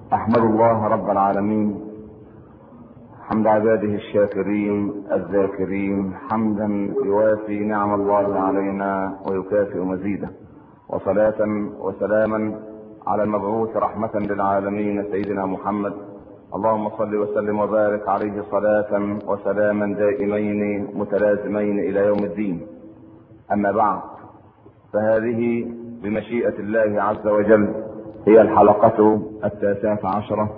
احمد الله رب العالمين حمد عباده الشاكرين الذاكرين حمدا يوافي نعم الله علينا ويكافئ مزيده وصلاة وسلاما على المبعوث رحمة للعالمين سيدنا محمد اللهم صل وسلم وبارك عليه صلاة وسلاما دائمين متلازمين الى يوم الدين اما بعد فهذه بمشيئة الله عز وجل هي الحلقة التاسعة عشرة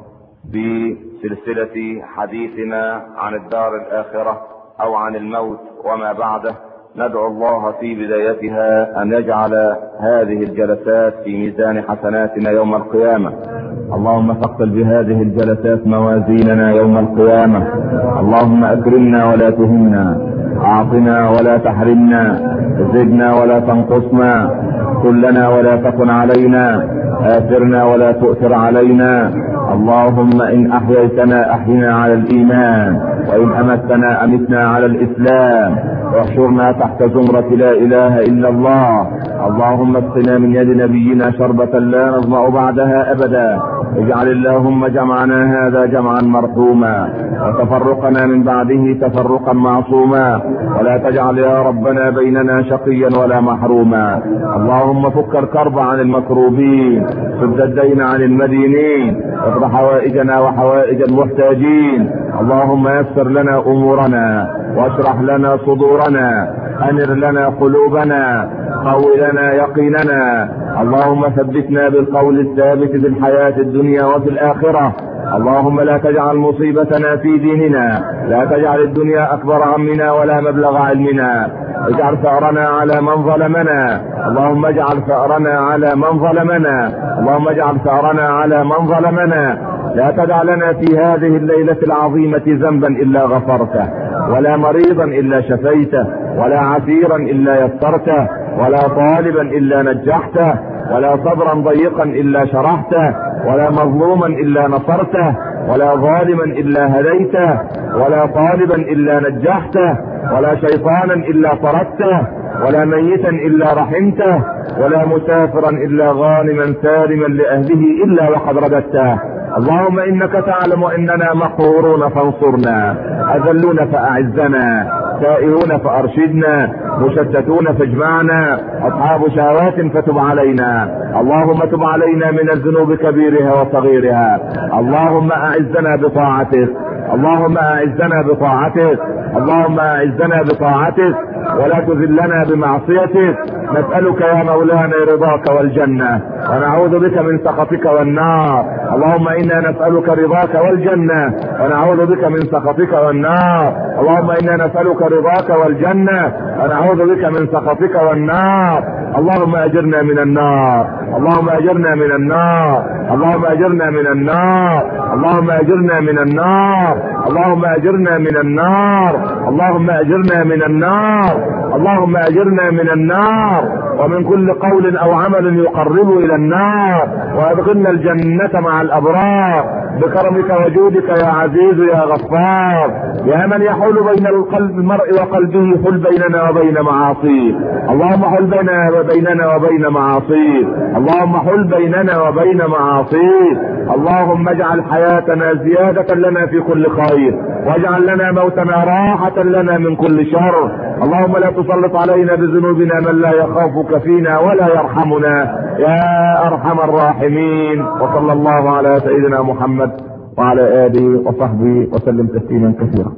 في سلسلة حديثنا عن الدار الآخرة أو عن الموت وما بعده ندعو الله في بدايتها أن يجعل هذه الجلسات في ميزان حسناتنا يوم القيامة اللهم ثقل بهذه الجلسات موازيننا يوم القيامة اللهم أكرمنا ولا تهنا أعطنا ولا تحرمنا زدنا ولا تنقصنا كلنا ولا تكن علينا آثرنا ولا تؤثر علينا اللهم إن أحييتنا أحينا على الإيمان وإن أمتنا أمتنا على الإسلام واحشرنا تحت زمرة لا إله إلا الله اللهم اسقنا من يد نبينا شربة لا نظمأ بعدها أبدا اجعل اللهم جمعنا هذا جمعا مرحوما وتفرقنا من بعده تفرقا معصوما ولا تجعل يا ربنا بيننا شقيا ولا محروما اللهم فك الكرب عن المكروبين سد الدين عن المدينين اقض حوائجنا وحوائج المحتاجين اللهم يسر لنا امورنا واشرح لنا صدورنا انر لنا قلوبنا قو لنا يقيننا اللهم ثبتنا بالقول الثابت في الحياة الدنيا وفي الآخرة اللهم لا تجعل مصيبتنا في ديننا لا تجعل الدنيا أكبر همنا ولا مبلغ علمنا اجعل ثأرنا على من ظلمنا اللهم اجعل ثأرنا على من ظلمنا اللهم اجعل ثأرنا على من ظلمنا لا تدع لنا في هذه الليلة العظيمة ذنبا إلا غفرته ولا مريضا إلا شفيته ولا عسيرا إلا يسرته ولا طالبا إلا نجحته ولا صبرا ضيقا إلا شرحته ولا مظلوما إلا نصرته ولا ظالما إلا هديته ولا طالبا إلا نجحته ولا شيطانا إلا طردته ولا ميتا إلا رحمته ولا مسافرا إلا غانما سالما لأهله إلا وقد رددته اللهم انك تعلم اننا مقهورون فانصرنا اذلون فاعزنا تائهون فارشدنا مشتتون فاجمعنا اصحاب شهوات فتب علينا اللهم تب علينا من الذنوب كبيرها وصغيرها اللهم اعزنا بطاعتك اللهم اعزنا بطاعتك اللهم اعزنا بطاعتك ولا تذلنا بمعصيتك نسألك يا مولانا رضاك والجنة ونعوذ بك من سخطك والنار اللهم انا نسألك رضاك والجنة ونعوذ بك من سخطك والنار اللهم انا نسألك رضاك والجنة ونعوذ بك من سخطك والنار اللهم اجرنا من النار اللهم اجرنا من النار اللهم اجرنا من النار اللهم اجرنا من النار اللهم اجرنا من النار اللهم اجرنا من النار اللهم اجرنا من النار ومن كل قول او عمل يقرب الى النار وادخلنا الجنة مع الابرار بكرمك وجودك يا عزيز يا غفار يا من يحول بين القلب المرء وقلبه حل بيننا وبين معاصيه اللهم حل بيننا وبيننا وبين معاصيه اللهم حل بيننا وبين معاصيه اللهم اجعل حياتنا زيادة لنا في كل خير واجعل لنا موتنا راحة لنا من كل شر اللهم لا تسلط علينا بذنوبنا من لا يخافك فينا ولا يرحمنا يا ارحم الراحمين وصلى الله على سيدنا محمد وعلى اله وصحبه وسلم تسليما كثيرا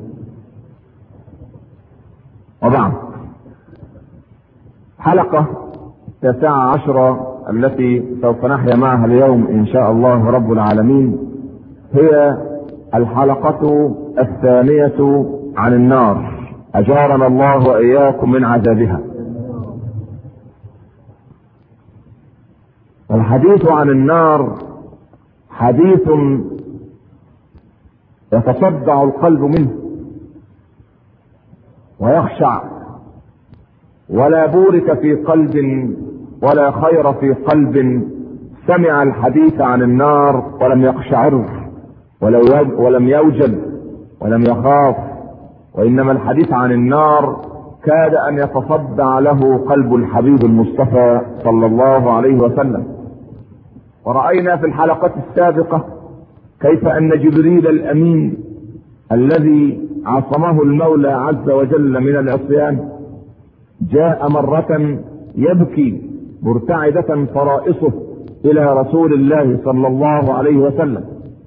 وبعد حلقة تسعة عشرة التي سوف نحيا معها اليوم ان شاء الله رب العالمين هي الحلقة الثانية عن النار اجارنا الله واياكم من عذابها الحديث عن النار حديث يتصدع القلب منه ويخشع ولا بورك في قلب ولا خير في قلب سمع الحديث عن النار ولم يقشعر ولم يوجل ولم يخاف وانما الحديث عن النار كاد ان يتصدع له قلب الحبيب المصطفى صلى الله عليه وسلم ورأينا في الحلقة السابقة كيف ان جبريل الامين الذي عصمه المولى عز وجل من العصيان جاء مرة يبكي مرتعدة فرائصه الى رسول الله صلى الله عليه وسلم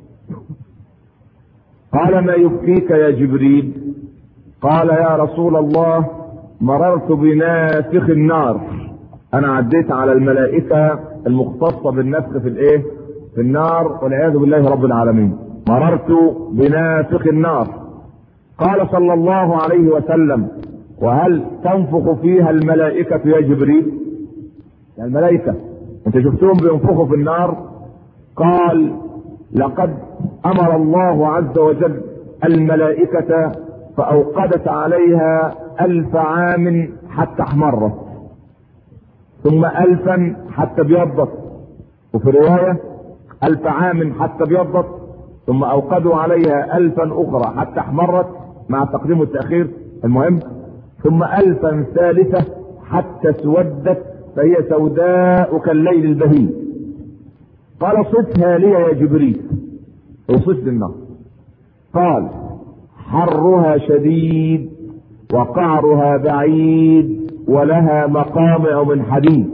قال ما يبكيك يا جبريل قال يا رسول الله مررت بنافخ النار انا عديت على الملائكة المختصة بالنفخ في الايه في النار والعياذ بالله رب العالمين مررت بنافخ النار قال صلى الله عليه وسلم وهل تنفخ فيها الملائكة يا جبريل يعني الملائكة انت شفتهم بينفخوا في النار قال لقد امر الله عز وجل الملائكة فاوقدت عليها الف عام حتى احمرت ثم الفا حتى ابيضت وفي رواية الف عام حتى ابيضت ثم اوقدوا عليها الفا اخرى حتى احمرت مع التقديم والتأخير المهم ثم الفا ثالثة حتى اسودت فهي سوداء كالليل البهيم قال صفها لي يا جبريل اوصف النار قال حرها شديد وقعرها بعيد ولها مقامع من حديد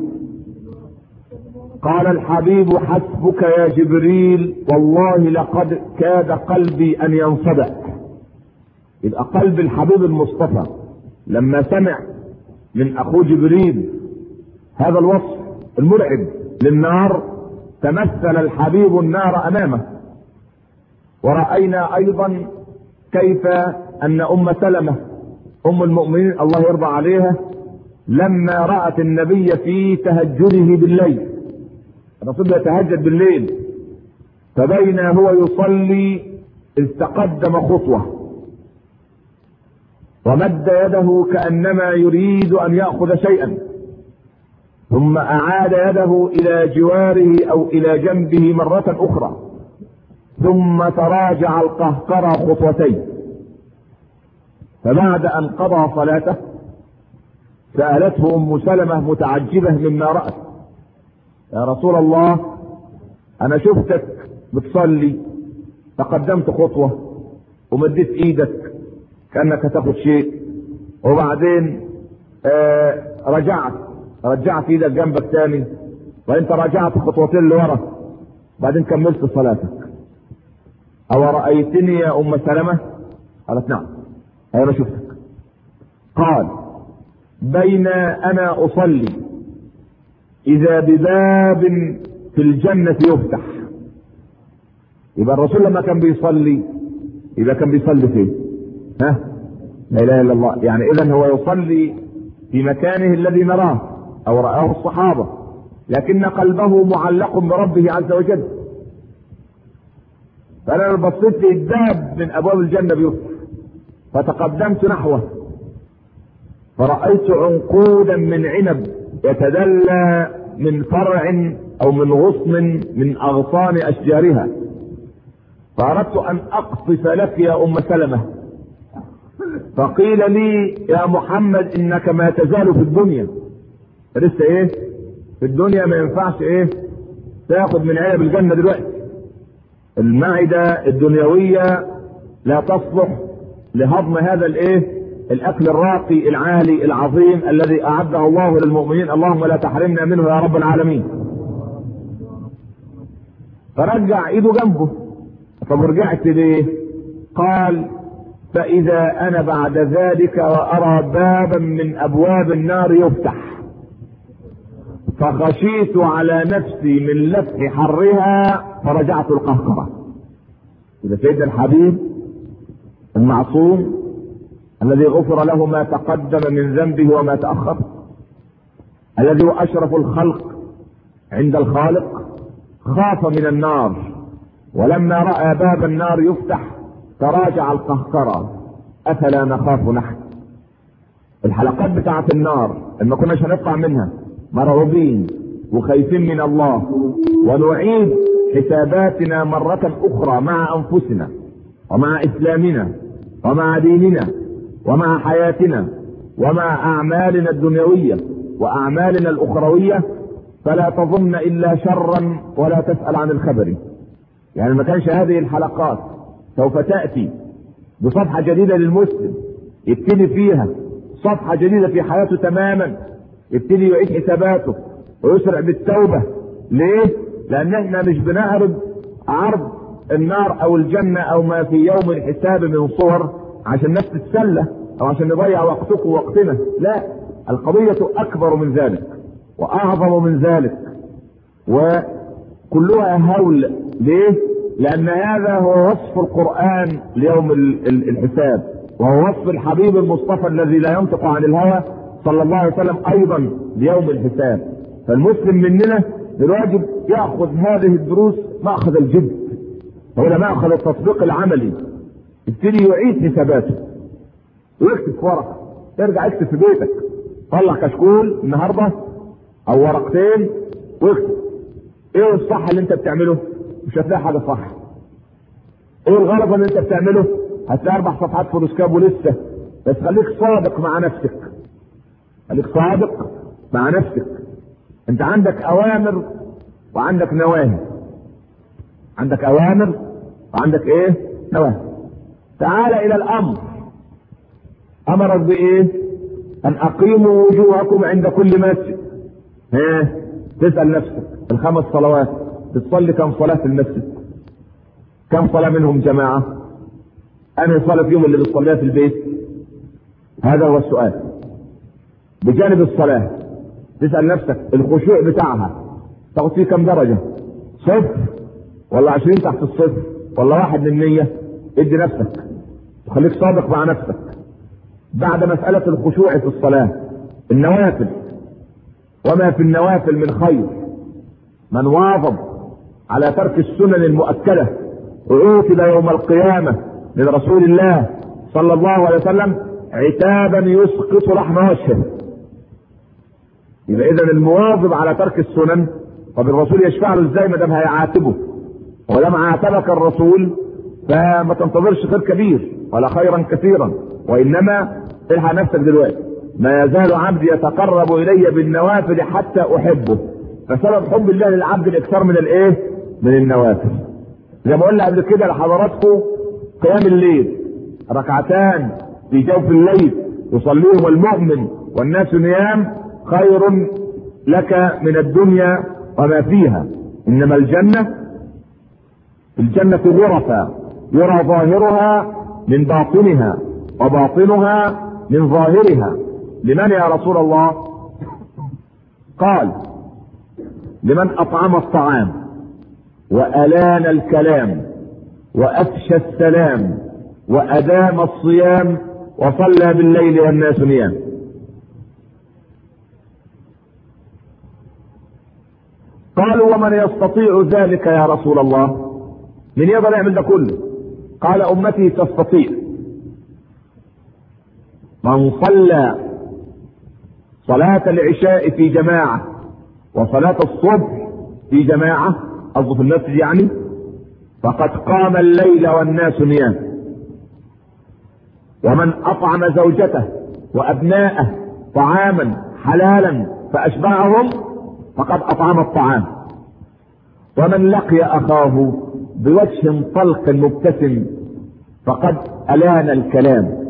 قال الحبيب حسبك يا جبريل والله لقد كاد قلبي ان ينصدع يبقى قلب الحبيب المصطفى لما سمع من اخوه جبريل هذا الوصف المرعب للنار تمثل الحبيب النار امامه ورأينا ايضا كيف ان ام سلمة ام المؤمنين الله يرضى عليها لما رأت النبي في تهجده بالليل الرسول يتهجد بالليل فبين هو يصلي اذ تقدم خطوه ومد يده كانما يريد ان ياخذ شيئا ثم اعاد يده الى جواره او الى جنبه مره اخرى ثم تراجع القهقرى خطوتين فبعد ان قضى صلاته سالته ام سلمه متعجبه مما رات يا رسول الله انا شفتك بتصلي تقدمت خطوه ومديت ايدك كانك هتاخد شيء وبعدين آه رجعت رجعت ايدك جنبك تاني وانت رجعت خطوتين لورا بعدين كملت صلاتك او رايتني يا ام سلمه قالت نعم ايوه انا شفتك قال بين انا اصلي اذا بباب في الجنه يفتح يبقى الرسول لما كان بيصلي يبقى كان بيصلي فين ها لا اله الا الله يعني اذا هو يصلي في مكانه الذي نراه او رآه الصحابة لكن قلبه معلق بربه عز وجل فانا بصيت في الباب من ابواب الجنة بيفتح فتقدمت نحوه فرأيت عنقودا من عنب يتدلى من فرع او من غصن من اغصان اشجارها فاردت ان اقصف لك يا ام سلمه فقيل لي يا محمد انك ما تزال في الدنيا لسه ايه في الدنيا ما ينفعش ايه تاخد من عنب الجنة دلوقتي المعدة الدنيوية لا تصلح لهضم هذا الايه الاكل الراقي العالي العظيم الذي اعده الله للمؤمنين اللهم لا تحرمنا منه يا رب العالمين فرجع ايده جنبه طب رجعت ليه قال فإذا أنا بعد ذلك وأرى بابا من أبواب النار يفتح فخشيت على نفسي من لفح حرها فرجعت القهقرة إذا سيدنا الحبيب المعصوم الذي غفر له ما تقدم من ذنبه وما تأخر الذي هو أشرف الخلق عند الخالق خاف من النار ولما رأى باب النار يفتح تراجع القهقرة افلا نخاف نحن الحلقات بتاعة النار لما كناش هنطلع منها مرعوبين وخايفين من الله ونعيد حساباتنا مرة اخرى مع انفسنا ومع اسلامنا ومع ديننا ومع حياتنا ومع اعمالنا الدنيوية واعمالنا الاخروية فلا تظن الا شرا ولا تسأل عن الخبر يعني ما كانش هذه الحلقات سوف تأتي بصفحة جديدة للمسلم يبتدي فيها صفحة جديدة في حياته تماما يبتدي يعيد حساباته ويسرع بالتوبة ليه؟ لأن احنا مش بنعرض عرض النار أو الجنة أو ما في يوم الحساب من صور عشان الناس تتسلى أو عشان نضيع وقتك ووقتنا لا القضية أكبر من ذلك وأعظم من ذلك وكلها هول ليه؟ لأن هذا هو وصف القرآن ليوم الحساب وهو وصف الحبيب المصطفى الذي لا ينطق عن الهوى صلى الله عليه وسلم أيضا ليوم الحساب فالمسلم مننا الواجب يأخذ هذه الدروس مأخذ الجد هو مأخذ التطبيق العملي يبتدي يعيد حساباته ويكتب في ورقة ترجع اكتب في بيتك طلع كشكول النهارده او ورقتين واكتب ايه الصح اللي انت بتعمله مش هتلاقي حاجه صح ايه الغلط اللي انت بتعمله هتلاقي اربع صفحات فلوسكاب ولسه بس خليك صادق مع نفسك خليك صادق مع نفسك انت عندك اوامر وعندك نواهي عندك اوامر وعندك ايه نواهي تعال الى الامر امرك بايه ان اقيموا وجوهكم عند كل مسجد ها تسال نفسك الخمس صلوات بتصلي كم صلاه في المسجد كم صلاه منهم جماعه انا صلاه فيهم اللي بتصليها في البيت هذا هو السؤال بجانب الصلاه تسال نفسك الخشوع بتاعها تاخد فيه كم درجه صفر ولا عشرين تحت الصفر ولا واحد من مية ادي نفسك وخليك صادق مع نفسك بعد مسألة الخشوع في الصلاة النوافل وما في النوافل من خير من واظب على ترك السنن المؤكدة وعوقب يوم القيامة من رسول الله صلى الله عليه وسلم عتابا يسقط لحم وجهه يبقى اذا المواظب على ترك السنن طب الرسول يشفع له ازاي ما دام هيعاتبه ولما عاتبك الرسول فما تنتظرش خير كبير ولا خيرا كثيرا وانما الحق نفسك دلوقتي ما يزال عبدي يتقرب الي بالنوافل حتى احبه فسبب حب الله للعبد الاكثار من الايه؟ من النوافل. زي ما قلنا قبل كده لحضراتكم قيام الليل ركعتان في جوف الليل يصليهم المؤمن والناس نيام خير لك من الدنيا وما فيها انما الجنه الجنه غرفا يرى ظاهرها من باطنها وباطنها من ظاهرها لمن يا رسول الله قال لمن اطعم الطعام والان الكلام وافشى السلام وادام الصيام وصلى بالليل والناس نيام قالوا ومن يستطيع ذلك يا رسول الله من يقدر يعمل ده كله قال امتي تستطيع من صلى صلاة العشاء في جماعة وصلاة الصبح في جماعة قصده في المسجد يعني فقد قام الليل والناس نيام ومن أطعم زوجته وأبناءه طعاما حلالا فأشبعهم فقد أطعم الطعام ومن لقي أخاه بوجه طلق مبتسم فقد ألان الكلام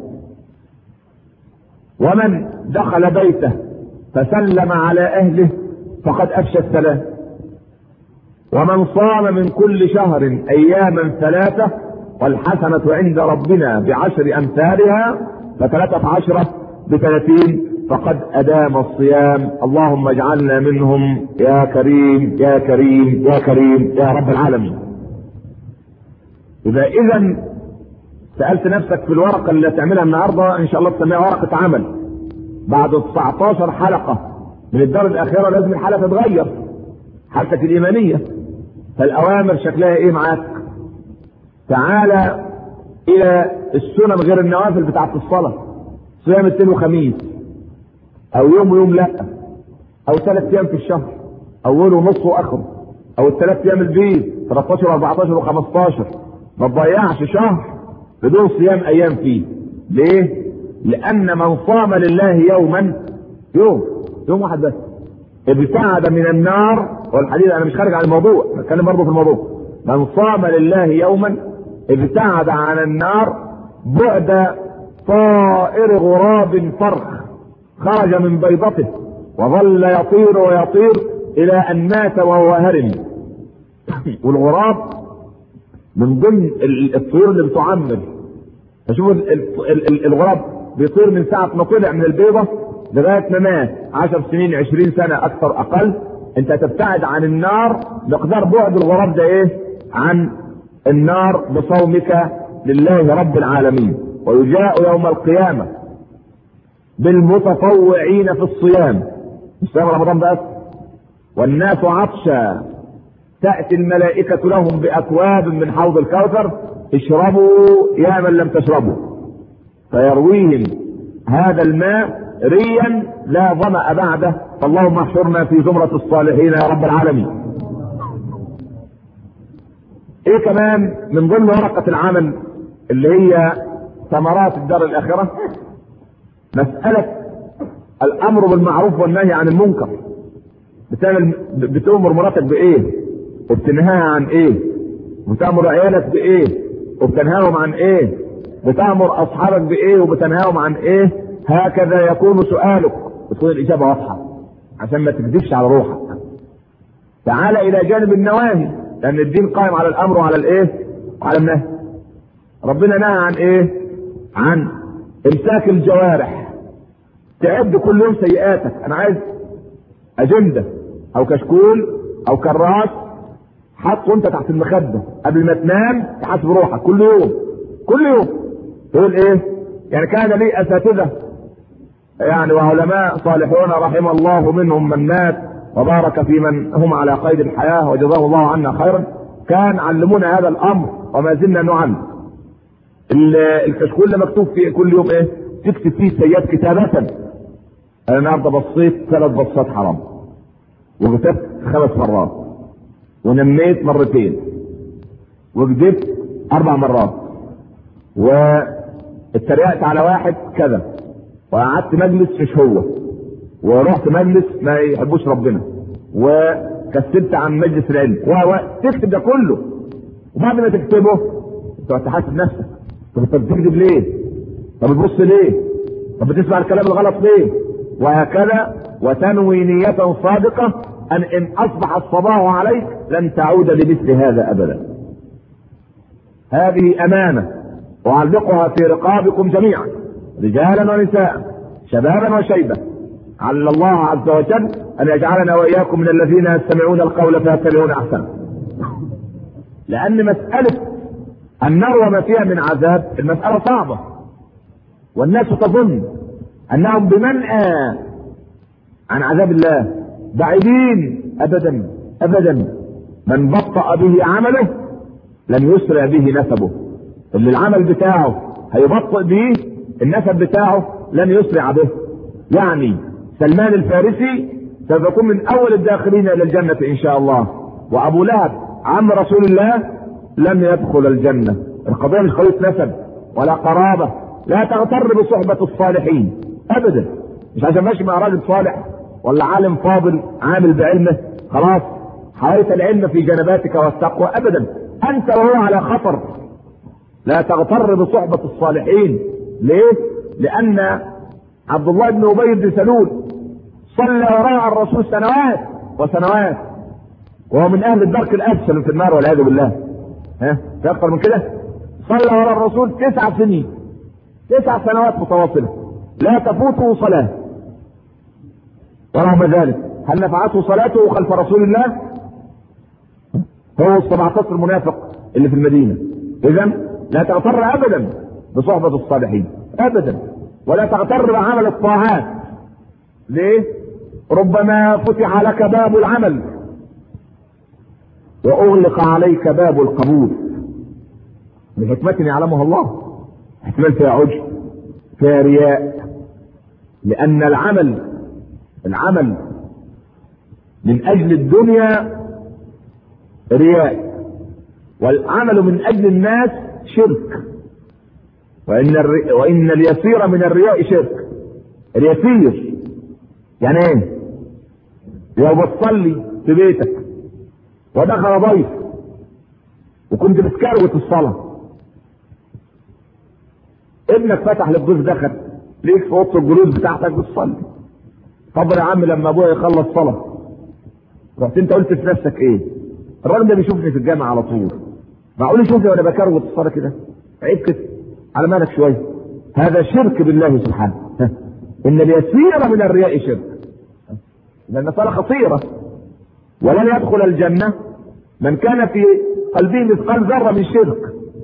ومن دخل بيته فسلم على اهله فقد افشى السلام ومن صام من كل شهر اياما ثلاثه والحسنه عند ربنا بعشر امثالها فثلاثه عشره بثلاثين فقد ادام الصيام اللهم اجعلنا منهم يا كريم يا كريم يا كريم يا رب العالمين اذا اذا سألت نفسك في الورقة اللي هتعملها النهاردة إن شاء الله تسميها ورقة عمل بعد 19 حلقة من الدار الأخيرة لازم الحالة تتغير حالتك الإيمانية فالأوامر شكلها إيه معاك؟ تعالى إلى السنن غير النوافل بتاعت الصلاة صيام اثنين وخميس أو يوم ويوم لأ أو ثلاث أيام في الشهر أوله ونصه وآخره أو الثلاث أيام البيض 13 و14 و15 ما تضيعش شهر بدون صيام ايام فيه ليه لان من صام لله يوما يوم يوم واحد بس ابتعد من النار والحديث انا مش خارج عن الموضوع بتكلم برضه في الموضوع من صام لله يوما ابتعد عن النار بعد طائر غراب فرخ خرج من بيضته وظل يطير ويطير الى ان مات وهو هرم والغراب من ضمن الطيور اللي بتعمر فشوفوا الغراب بيطير من ساعة ما طلع من البيضة لغاية ما مات عشر سنين عشرين سنة أكثر أقل أنت تبتعد عن النار مقدار بعد الغراب ده إيه؟ عن النار بصومك لله رب العالمين ويجاء يوم القيامة بالمتطوعين في الصيام مش صيام رمضان بس والناس عطشا تأتي الملائكة لهم بأكواب من حوض الكوثر اشربوا يا من لم تشربوا فيرويهم هذا الماء ريا لا ظمأ بعده فاللهم احشرنا في زمرة الصالحين يا رب العالمين ايه كمان من ضمن ورقة العمل اللي هي ثمرات الدار الاخرة مسألة الامر بالمعروف والنهي عن المنكر بتعمل بتؤمر مراتك بايه وبتنهاها عن ايه وتأمر عيالك بايه وبتنهاهم عن ايه بتأمر اصحابك بايه وبتنهاهم عن ايه هكذا يكون سؤالك وتكون الاجابة واضحة عشان ما تكذبش على روحك تعال الى جانب النواهي لان الدين قائم على الامر وعلى الايه وعلى النهي ربنا نهى عن ايه عن امساك الجوارح تعد كل يوم سيئاتك انا عايز اجنده او كشكول او كراس حطه انت تحت المخده قبل ما تنام تحاسب روحك كل يوم كل يوم تقول ايه يعني كان لي اساتذه يعني وعلماء صالحون رحم الله منهم من مات وبارك في من هم على قيد الحياه وجزاه الله عنا خيرا كان علمونا هذا الامر وما زلنا نعلم الكشكول اللي مكتوب فيه كل يوم ايه تكتب فيه سيئات كتابة انا النهارده بصيت ثلاث بصات حرام وكتبت خمس مرات ونميت مرتين وكذبت اربع مرات واتريقت على واحد كذا وقعدت مجلس مش هو ورحت مجلس ما يحبوش ربنا وكسبت عن مجلس العلم وتكتب ده كله وبعد ما تكتبه تقعد تحاسب نفسك طب انت بتكذب ليه؟ طب بتبص ليه؟ طب بتسمع الكلام الغلط ليه؟ وهكذا وتنوي نية صادقة أن إن أصبح الصباح عليك لن تعود لمثل هذا أبدا. هذه أمانة أعلقها في رقابكم جميعا رجالا ونساء شبابا وشيبة على الله عز وجل أن يجعلنا وإياكم من الذين يستمعون القول فيتبعون أحسنه. لأن مسألة النار وما فيها من عذاب المسألة صعبة والناس تظن أنهم بمنأى عن عذاب الله بعيدين أبدا أبدا من بطأ به عمله لن يسرع به نسبه اللي العمل بتاعه هيبطئ به النسب بتاعه لن يسرع به يعني سلمان الفارسي سوف يكون من أول الداخلين إلى الجنة إن شاء الله وأبو لهب عم رسول الله لم يدخل الجنة القضية مش قضية نسب ولا قرابة لا تغتر بصحبة الصالحين أبدا مش عشان ماشي مع راجل صالح ولا عالم فاضل عامل بعلمه خلاص حويت العلم في جنباتك والتقوى أبدا أنت وهو على خطر لا تغتر بصحبة الصالحين ليه؟ لأن عبد الله بن أبي بن سلول صلى وراء الرسول سنوات وسنوات وهو من أهل الدرك الأسفل في النار والعياذ بالله ها في اكثر من كده صلى وراء الرسول تسع سنين تسع سنوات متواصله لا تفوته صلاه ورغم ذلك هل نفعته صلاته خلف رسول الله هو ال 17 منافق اللي في المدينه اذا لا تغتر ابدا بصحبه الصالحين ابدا ولا تغتر بعمل الطاعات ليه ربما فتح لك باب العمل واغلق عليك باب القبول بحكمة يعلمها الله احتمال فيها عجب فيها رياء لان العمل العمل من اجل الدنيا رياء والعمل من اجل الناس شرك وان الري... وان اليسير من الرياء شرك اليسير يعني ايه لو بتصلي في بيتك ودخل ضيف وكنت بتكروت الصلاه ابنك فتح للجوز دخل ليك في اوضه الجلوس بتاعتك بتصلي طب يا عم لما ابويا يخلص صلاه رحت انت قلت في نفسك ايه الراجل ده بيشوفني في الجامعه على طول معقول يشوفني وانا بكروت الصلاه كده عيب كده على مالك شويه هذا شرك بالله سبحانه ان اليسير من الرياء شرك لان الصلاه خطيره ولن يدخل الجنه من كان في قلبه مثقال ذره من شرك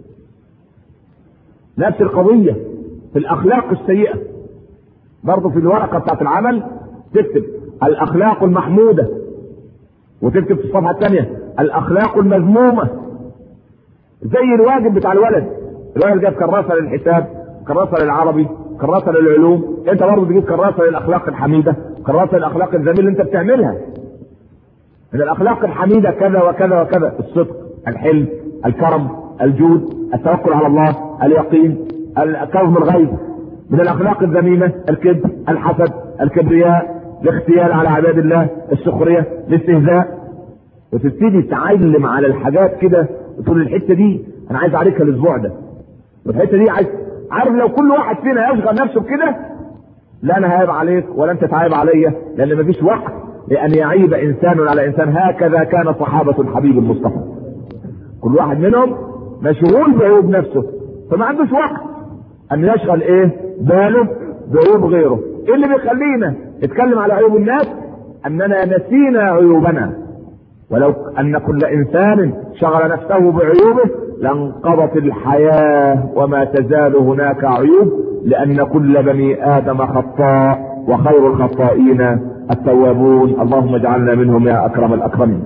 نفس القضيه في الاخلاق السيئه برضه في الورقه بتاعت العمل تكتب الاخلاق المحموده وتكتب في الصفحه الثانيه الاخلاق المذمومه زي الواجب بتاع الولد الولد جاب كراسه للحساب كراسه للعربي كراسه للعلوم انت برضه تجيب كراسه للاخلاق الحميده كراسه للاخلاق الذميمه اللي انت بتعملها من الاخلاق الحميده كذا وكذا وكذا الصدق الحلم الكرم الجود التوكل على الله اليقين كظم الغيظ من الاخلاق الذميمه الكذب الحسد الكبرياء الاختيال على عباد الله السخريه الاستهزاء وتبتدي تعلم على الحاجات كده تقول الحته دي انا عايز اعالجها الاسبوع ده والحته دي عايز عارف لو كل واحد فينا يشغل نفسه بكده لا انا هايب عليك ولا انت تعايب عليا لان مفيش وقت لان يعيب انسان على انسان هكذا كان صحابه الحبيب المصطفى كل واحد منهم مشغول بعيوب نفسه فما عندوش وقت ان يشغل ايه باله بعيوب غيره ايه اللي بيخلينا نتكلم على عيوب الناس اننا نسينا عيوبنا ولو ان كل انسان شغل نفسه بعيوبه لانقضت الحياه وما تزال هناك عيوب لان كل بني ادم خطاء وخير الخطائين التوابون اللهم اجعلنا منهم يا اكرم الاكرمين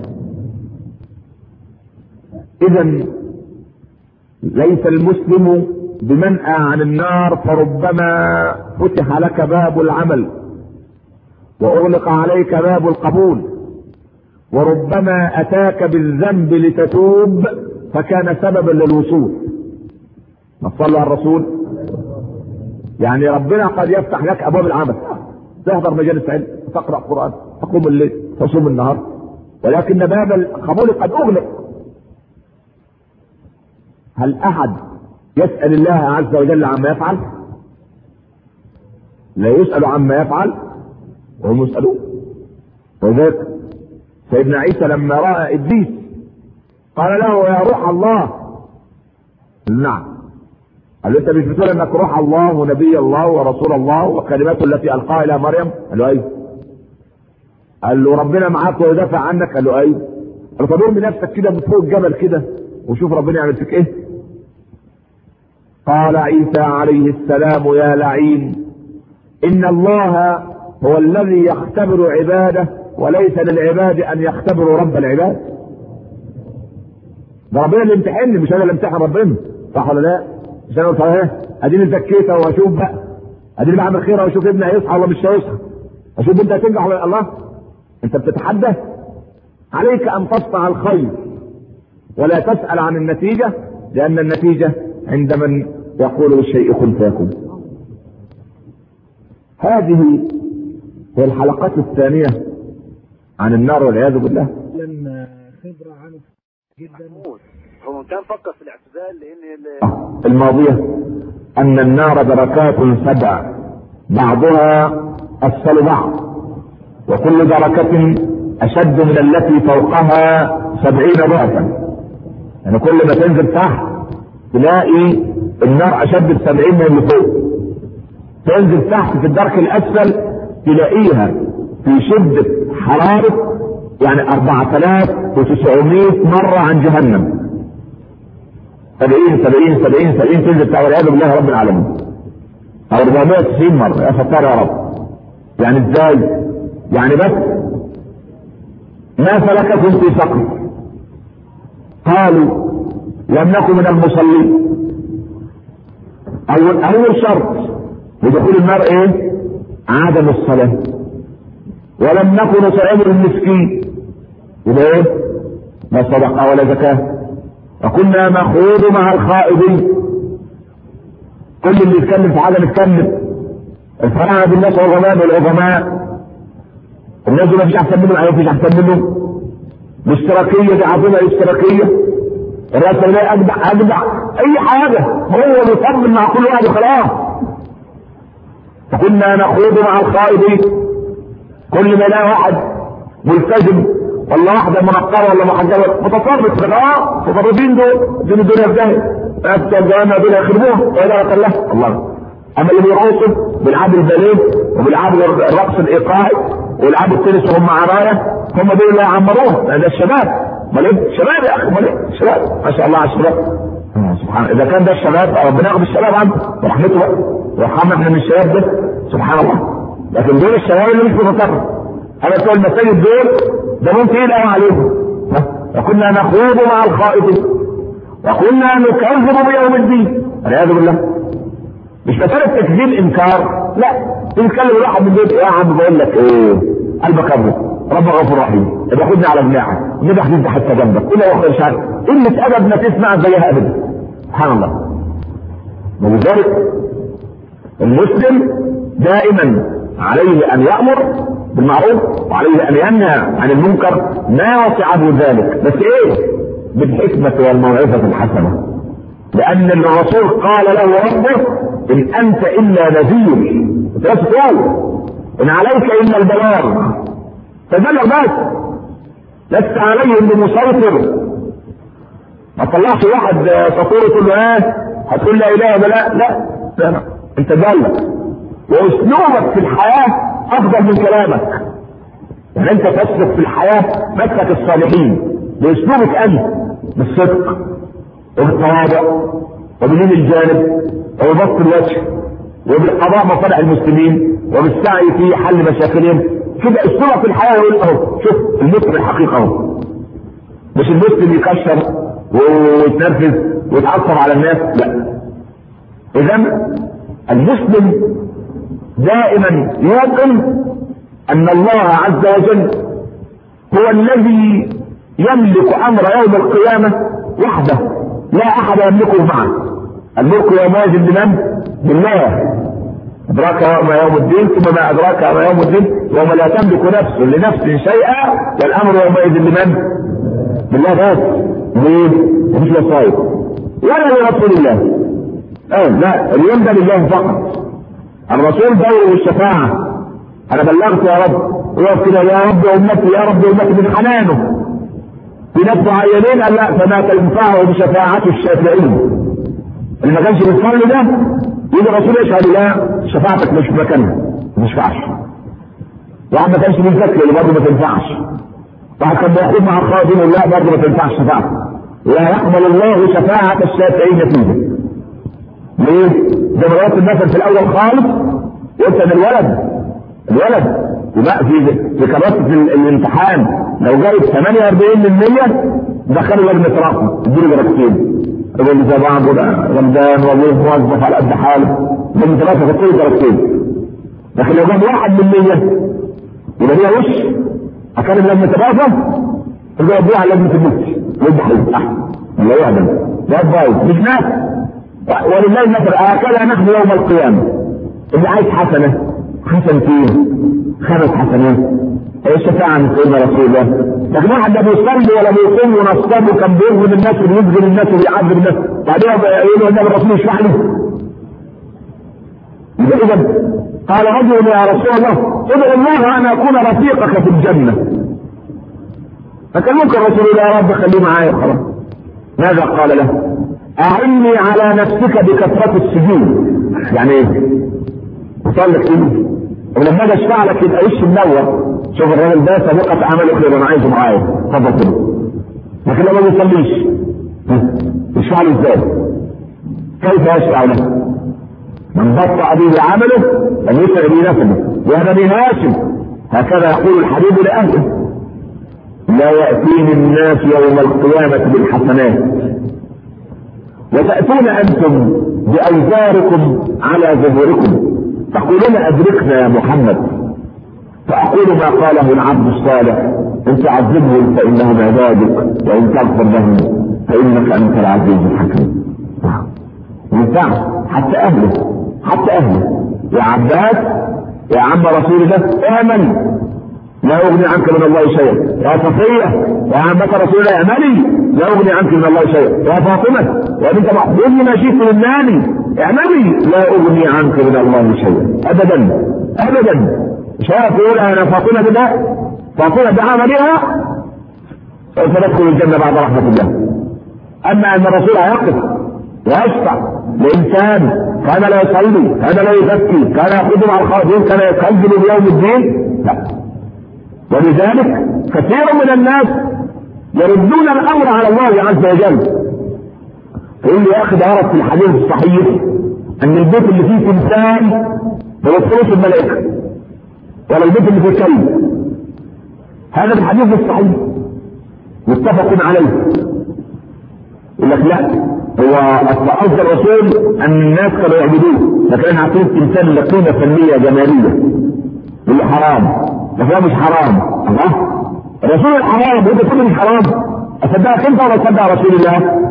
اذا ليس المسلم بمنأى عن النار فربما فتح لك باب العمل واغلق عليك باب القبول وربما اتاك بالذنب لتتوب فكان سببا للوصول ما صلى على الرسول يعني ربنا قد يفتح لك ابواب العمل تحضر مجالس علم تقرا قران تقوم الليل تصوم النهار ولكن باب القبول قد اغلق هل احد يسال الله عز وجل عما يفعل لا يسال عما يفعل وهم يسالون وذلك سيدنا عيسى لما راى ابليس قال له يا روح الله نعم قال له انت مش بتقول انك روح الله ونبي الله ورسول الله وكلماته التي القاها الى مريم قال له ايوه قال له ربنا معاك ويدافع عنك قال له ايوه قال له طب ارمي نفسك كده من فوق الجبل كده وشوف ربنا يعمل فيك ايه قال عيسى عليه السلام يا لعين ان الله هو الذي يختبر عباده وليس للعباد ان يختبروا رب العباد ده ربنا اللي امتحني مش انا اللي امتحن ربنا صح ولا لا؟ مش انا قلت ايه اديني زكيتها واشوف بقى اديني بعمل خير واشوف ابني هيصحى ولا مش هيصحى اشوف انت هتنجح ولا الله انت بتتحدى عليك ان تصنع الخير ولا تسال عن النتيجه لان النتيجه عند من يقول الشيء كن فيكون هذه هي الحلقات الثانيه عن النار والعياذ بالله خبرة عنه جدا هو كان فكر في الاعتزال لان الماضية أن النار دركات سبع بعضها أسفل بعض وكل دركة أشد من التي فوقها سبعين ضعفا يعني كل ما تنزل تحت تلاقي النار أشد بسبعين من اللي فوق تنزل تحت في الدرك الأسفل تلاقيها في شدة حرارة يعني 4900 مرة عن جهنم 70 70 70 70 تنزل بتاع والعياذ بالله رب العالمين او 490 مرة يا ستار يا رب يعني ازاي؟ يعني بس ما سلككم في سقر قالوا لم نكن من المصلين اول اول شرط لدخول النار ايه؟ عدم الصلاة ولم نكن نطعم المسكين يبقى ايه؟ لا صدقة ولا زكاة وكنا نخوض مع الخائضين كل اللي يتكلم في حاجه نتكلم الفراعنه بالناس عظماء والعظماء الناس دول مفيش احسن منهم او مفيش احسن منهم الاشتراكيه دي عظيمه الاشتراكيه الرئاسه اللي اجدع اجدع اي حاجه هو بيطمن مع كل واحد وخلاص فكنا نخوض مع الخائضين كل ما لا واحد ملتزم ولا واحده منقره ولا محجبه متصرف في اه متصرفين دول دول الدنيا في داهيه افتى الجوامع دول يخربوها وإدارة الله الله اما اللي بيرقصوا بيلعبوا الباليه وبيلعبوا الرقص الايقاعي ويلعبوا التنس وهم عرايه هم دول اللي يعمروها ده الشباب امال ايه؟ شباب يا اخي امال ايه؟ شباب ما شاء الله على الشباب سبحان اذا كان ده الشباب ربنا ياخد الشباب عنه ورحمته بقى ويرحمنا احنا من الشباب ده سبحان الله لكن دول الشباب اللي مش بتتصرف انا بتوع المساجد دول ده ممكن ايه قوي عليهم وكنا نخوض مع الخائضين وكنا نكذب بيوم الدين والعياذ بالله مش مسألة تكذيب انكار لا تتكلم الواحد من بيت يا عم بقول لك ايه قلبك ابيض رب غفور رحيم يبقى خدني على جناحك نبقى انت حتى جنبك كل واحد مش عارف قلة ادب ما تسمع زيها ابدا سبحان الله ولذلك المسلم دائما عليه ان يامر بالمعروف وعليه ان ينهى عن المنكر ما وسعه ذلك بس ايه بالحكمة والموعظة الحسنة لأن الرسول قال له ربه إن أنت إلا نذير بس تقول إن عليك إلا البلاغ فبلغ بس لست عليهم بمسيطر ما تطلعش واحد سطور تقول له ايه هتقول لا اله الا لا لا لا انت بلغ واسلوبك في الحياه افضل من كلامك يعني انت تسلك في الحياه مسلك الصالحين باسلوبك انت بالصدق وبالتواضع وبلين الجانب وببسط الوجه وبالقضاء مصالح المسلمين وبالسعي في حل مشاكلهم كده اسلوبك في الحياه يقول اهو شوف المسلم الحقيقه اهو مش المسلم يكشر ويتنرفز ويتعصب على الناس لا اذا المسلم دائما يوقن ان الله عز وجل هو الذي يملك امر يوم القيامه وحده لا احد يملكه معه الملك يومئذ لمن؟ لله أدراك ما يوم الدين ثم ما أدراك ما يوم الدين يوم لا تملك نفس لنفس شيئا والأمر يومئذ لمن؟ بالله بس ليه؟ مفيش وصايا ولا لرسول الله اه لا اليوم ده لله فقط الرسول دوره الشفاعة أنا بلغت يا رب ويقف كده يا رب أمتي يا رب أمتي من حنانه في ناس معينين قال لا فما تنفعه بشفاعة الشافعين اللي ما كانش بيصلي ده يجي الرسول يشهد لا شفاعتك مش في مكانها ما تنفعش واحد ما كانش بيذكر اللي برضه ما تنفعش واحد كان بياخد مع الخادم لا برضه ما تنفعش شفاعته لا يقبل الله شفاعة الشافعين فيه ليه؟ زي ما قلت المثل في الاول خالص قلت ان الولد الولد يبقى في في كراسة الامتحان لو جايب 48% دخلوا لجنة رقم اديله درجتين يقول لي زي بعض غلبان وابوه موظف على قد حاله لجنة رقم هتديله درجتين لكن لو جاب 1% يبقى ليها وش اكلم لجنة رقم يبقى يديها على لجنة المفتي يبقى حلو احسن ولا يعدم لا بايظ مش ناس ولله المثل هكذا نحن يوم القيامة اللي عايز حسنة حسنتين خمس حسنات الشفاعة من سيدنا رسول الله لكن واحد لا بيصلي ولا بيصوم ونصاب وكان بيظلم الناس وبيسجن الناس وبيعذب الناس بعدين يقول النبي الرسول يشفع له يبقى اذا قال رجل يا رسول الله ادعو الله ان اكون رفيقك في الجنة فكان ممكن رسول الله يا رب خليه معايا خلاص ماذا قال له؟ أعني على نفسك بكثرة السجود يعني ايه؟ وصل لك ايه؟ ولما اجي اشفع لك يبقى وش منور شوف الراجل ده سابقة عمله خير انا عايزه معايا اتفضل كده لكن لما ما بيصليش يشفع له ازاي؟ كيف يشفع له؟ من بطأ به عمله لم يسع به نفسه يا بني هاشم هكذا يقول الحبيب لأهله لا يأتيني الناس يوم القيامة بالحسنات وتأتون أنتم بأوزاركم على ظهوركم تقولون أدركنا يا محمد فأقول ما قاله العبد الصالح إن تعذبهم فإنهم عبادك وإن تغفر لهم فإنك أنت العزيز الحكيم ينفع حتى أهله حتى أهله يا عباس يا عم رسول الله آمن لا اغني عنك من الله شيئا يا صفيه يا عمة رسول الله اعملي لا اغني عنك من الله شيئا يا فاطمه يا بنت محمود ما شئت من مالي اعملي لا اغني عنك من الله شيئا ابدا ابدا شاف يقول انا فاطمه ده فاطمه بعملها سوف ندخل الجنه بعد رحمه الله اما ان الرسول هيقف ويشفع لانسان كان لا يصلي كان لا يزكي كان ياخذ مع الخاطئين كان يكذب بيوم الدين لا ولذلك كثير من الناس يردون الامر على الله عز وجل يقول لي يا اخي ده ورد في الحديث الصحيح ان البيت اللي فيه تمثال ما يدخلوش الملائكه ولا البيت اللي فيه كلب هذا الحديث الصحيح متفق عليه يقول لك لا هو قصد الرسول ان الناس كانوا يعبدوه لكن عارفين التمثال لقيمه فنيه جماليه اللي حرام بس هو مش حرام الله الرسول الحرام وانت تقول مش حرام اصدقك انت ولا تصدق رسول الله؟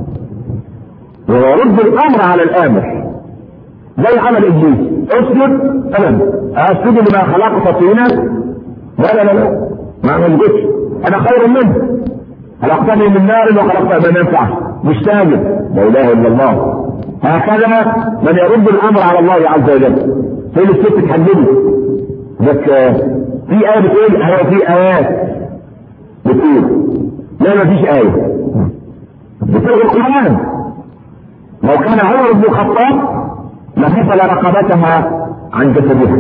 ويرد الامر على الامر زي عمل ابليس اسجد تمام اسجد لما خلقت طينا لا لا لا ما نسجدش انا خير منه خلقتني من نار وخلقت من ينفع مش ساجد لا اله الا الله هكذا من يرد الامر على الله عز وجل فين الست تحدده بس في آية بتقول هو في آيات بتقول لا ما فيش آية بتقول القرآن لو كان عمر بن الخطاب لفصل رقبتها عن جسدها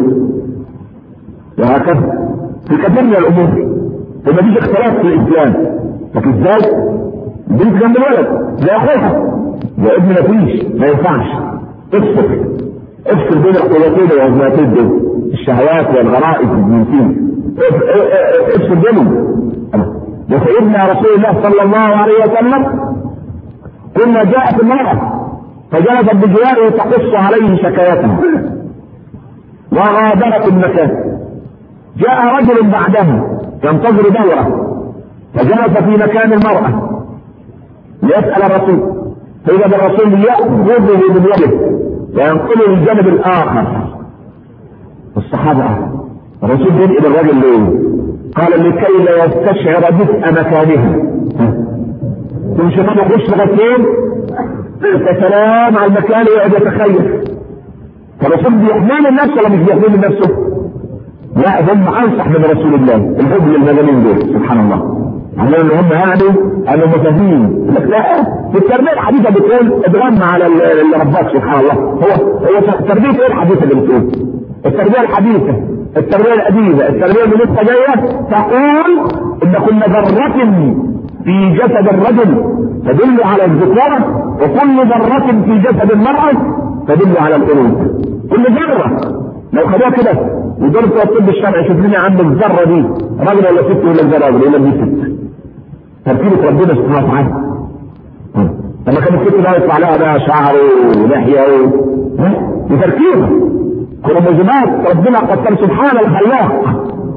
وهكذا في كثير من الأمور وما فيش اختلاف في الإسلام لكن ازاي؟ بنت جنب الولد زي أخوها ده ابن مفيش ما ينفعش افصل افصل بين القوتين والذاتين دول الشهوات والغرائز الجنسية افصل بينهم وسيدنا رسول الله صلى الله عليه وسلم كنا جاءت المرأة فجلست بجواره تقص عليه شكايتها وغادرت المكان جاء رجل بعدها ينتظر دوره فجلس في مكان المرأة ليسأل الرسول فإذا الرسول يأخذه من يده وينقله للجانب الآخر الصحابة الرسول بينقل الرجل ليه؟ قال لكي لا يستشعر دفء مكانها ثم الشيطان يخش لغايه فين؟ يا سلام على المكان ويقعد يتخيل فالرسول بيحمل النفس ولا مش بيحمل نفسه؟ لا هم انصح من رسول الله الحب للمجانين دول سبحان الله على ان هم يعني انهم فاهمين لك لا في التربيه الحديثه بتقول اتغنى على اللي رباك سبحان الله هو هو تربيه ايه الحديثه اللي بتقول؟ التربيه الحديثه التربيه القديمه التربيه اللي لسه جايه تقول ان كل ذره في جسد الرجل تدل على الذكورة وكل ذرة في جسد المرأة تدل على الأنوثة كل ذرة لو خدوها كده ودرس الطب الشرعي شوف لنا عند الذرة دي راجل ولا ست ولا ده راجل ولا دي ست تركيبة ربنا سبحانه وتعالى لما كان الست بقى يطلع لها بقى شعر ولحية و... بتركيبة كروموزومات ربنا قدر سبحان الخلاق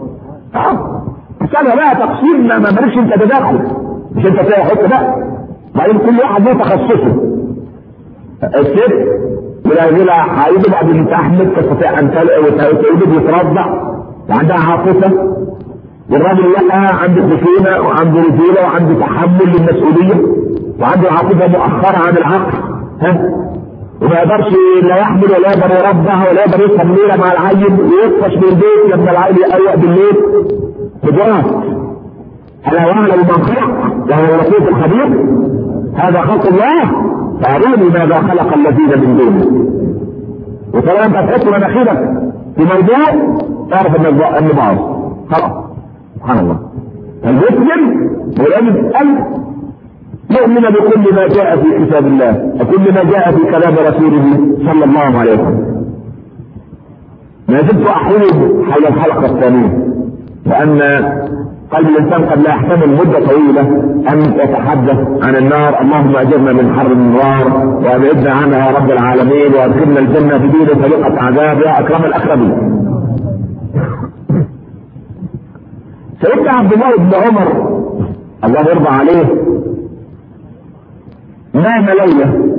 اه مسألة بقى تقسيم ما مالكش انت تدخل مش انت تلاقي حته بقى بعدين كل واحد له تخصصه الست ولا حيض بعد ما تحمل تستطيع ان تولد وترضع وعندها عاطفه والراجل لا عنده خشونه وعنده رجوله وعنده تحمل للمسؤوليه وعنده عاطفه مؤخره عن العقل ها وما يقدرش لا يحمل ولا يقدر يرضع ولا يقدر يفهم ليله مع العيل ويطفش من البيت لما العيل يقوق بالليل قدرات الا يعلم من خلق وهو اللطيف الخبير هذا خلق الله فاروني ماذا خلق الذين من دونه وطالما انت تحط مناخيرك في موضوع تعرف ان ان باظ خلاص سبحان الله المسلم ولازم ان يؤمن بكل ما جاء في كتاب الله وكل ما جاء في كلام رسوله صلى الله عليه وسلم ما زلت احول حول الحلقه الثانيه لان قلب الانسان قد لا يحتمل مده طويله ان يتحدث عن النار اللهم اجرنا من حر النار وابعدنا عنها يا رب العالمين وادخلنا الجنه بدون سابقه عذاب يا اكرم الاكرمين. سيدنا عبد الله بن عمر الله يرضى عليه نام ليله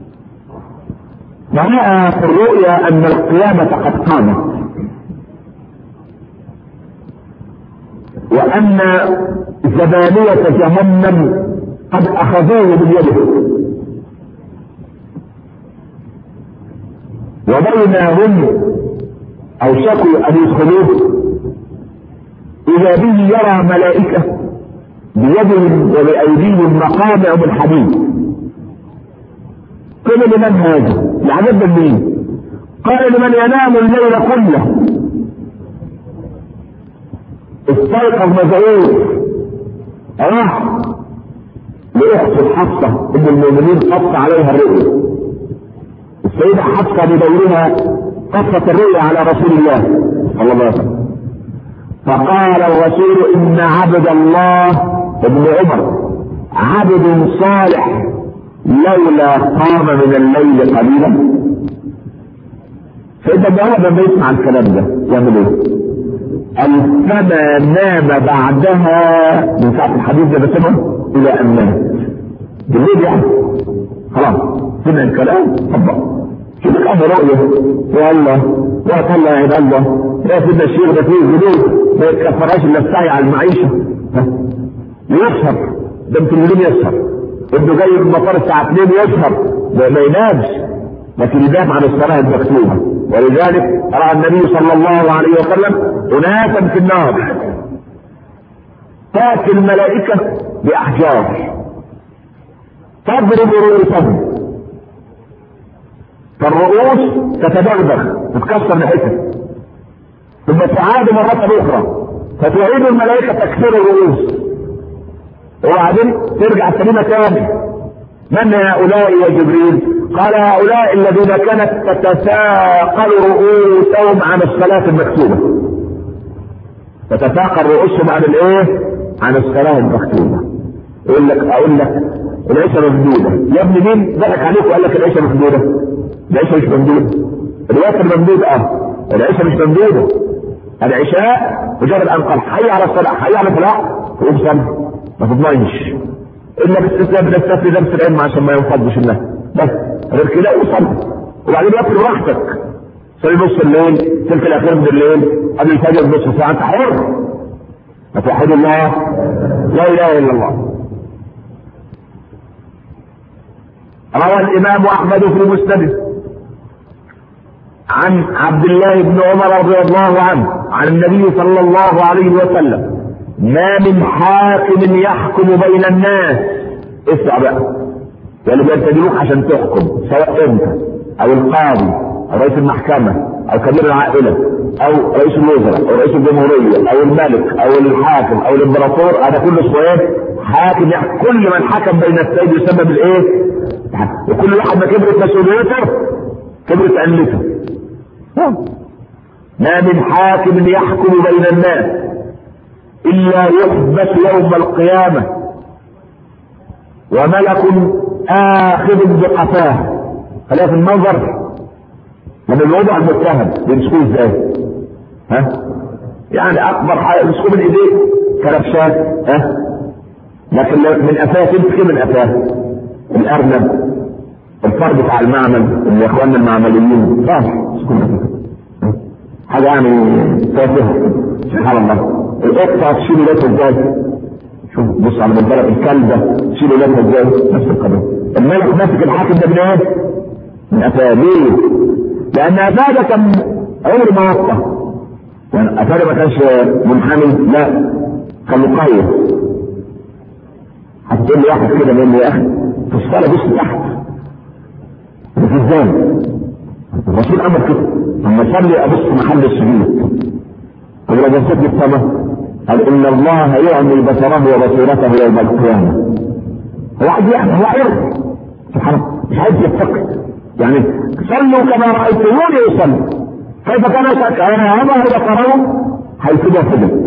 ورأى في الرؤيا أن القيامة قد قامت وأن زبانية جهنم قد أخذوه بيده وبينهم أوشكوا أن يدخلوه إذا به يرى ملائكة بيدهم وبأيديهم مقامع من حديد قيل لمن هذا؟ العذاب من مين؟ قال لمن ينام الليل كله استيقظ مزعوج راح لأخت حفصة ام المؤمنين قص عليها الرؤيا السيدة حفصة بدورها قصت الرؤيا على رسول الله صلى الله عليه وسلم فقال الرسول ان عبد الله ابن عمر عبد صالح لولا قام من الليل قليلا فإذا ابن عمر لما يسمع الكلام ده يعمل ايه؟ قال فما نام بعدها من ساعة الحديث ده بسمه إلى أن مات بالليل يعني خلاص سمع الكلام طبق شوف كم رؤية يا الله يا الله يا عباد الله يا سيدنا الشيخ ده فيه ذنوب ما يتكفرهاش الا السعي على المعيشة ها؟ يسهر ده انتوا اليومين يسهر ابنه جاي من المطار الساعة 2 يسهر ما ما ينامش لكن يدافع عن الصلاة المكتوبة ولذلك رأى النبي صلى الله عليه وسلم أناسا في النار تأتي الملائكة بأحجار تضرب رؤوسهم فالرؤوس تتدغدغ تتكسر لحتت ثم تعاد مرة أخرى فتعيد الملائكة تكسير الرؤوس وبعدين ترجع سليمة تاني من هؤلاء يا جبريل؟ قال هؤلاء الذين كانت تتثاقل رؤوسهم عن الصلاة المكتوبة. تتثاقل رؤوسهم عن الايه؟ عن الصلاة المكتوبة. يقول لك اقول لك العيشة ممدودة، يا ابني مين ضحك عليك وقال لك العيشة ممدودة؟ العيشة مش ممدودة. الوتر ممدود اه، العيشة مش ممدودة. العشاء مجرد ان قال حي على الصلاة، حي على الفلاح، تقوم صلي. ما تضمنش. الا باستثناء من السفر درس العلم عشان ما ينفضش الناس بس غير كده وصل وبعدين ياكل براحتك صلي نص الليل تلك الاخير من الليل قبل الفجر بنص ساعه انت حر فتوحد الله لا اله الا الله روى الامام احمد في مسنده عن عبد الله بن عمر رضي الله عنه عن النبي صلى الله عليه وسلم ما من حاكم يحكم بين الناس اسمع بقى يعني بينتدبوك عشان تحكم سواء انت او القاضي او رئيس المحكمة او كبير العائلة او رئيس الوزراء او رئيس الجمهورية او الملك او الحاكم او الامبراطور هذا كله اسمه ايه؟ حاكم يحكم كل من حكم بين السيد يسمى بالايه؟ وكل واحد ما كبرت مسؤوليته كبرت علته ما من حاكم يحكم بين الناس إلا يحبس يوم القيامة وملك آخذ بقفاه خليها في المنظر لما الوضع المتهم بيمسكوه ازاي؟ ها؟ يعني أكبر حاجة يمسكوه من إيديه كربشات ها؟ لكن من قفاه تمسك من قفاه الأرنب الفار بتاع المعمل اللي اخواننا المعمليين صح حاجة يعني تافهة سبحان الله القطة تشيل ولادها ازاي؟ شوف بص على منظرة الكلب ده تشيل ولادها ازاي؟ نفس القضية. الملك ماسك الحاكم ده من ايه؟ من قفاه ليه؟ لأن قفاه ده كان عمر ما وطى. يعني قفاه ما كانش منحني لا كان مقيد. هتقول لي واحد كده بيقول لي يا أخي في الصلاة بص تحت. في ازاي؟ الرسول أمر كده لما صلي أبص محل السجود. ولو بصيت السماء قال ان الله يعمي بصره وبصيرته يوم القيامه واحد يعني هو حر سبحان الله مش عايز يتفكر يعني صلوا كما رايتموني يصلي كيف كان كان هذا بصره حيث كده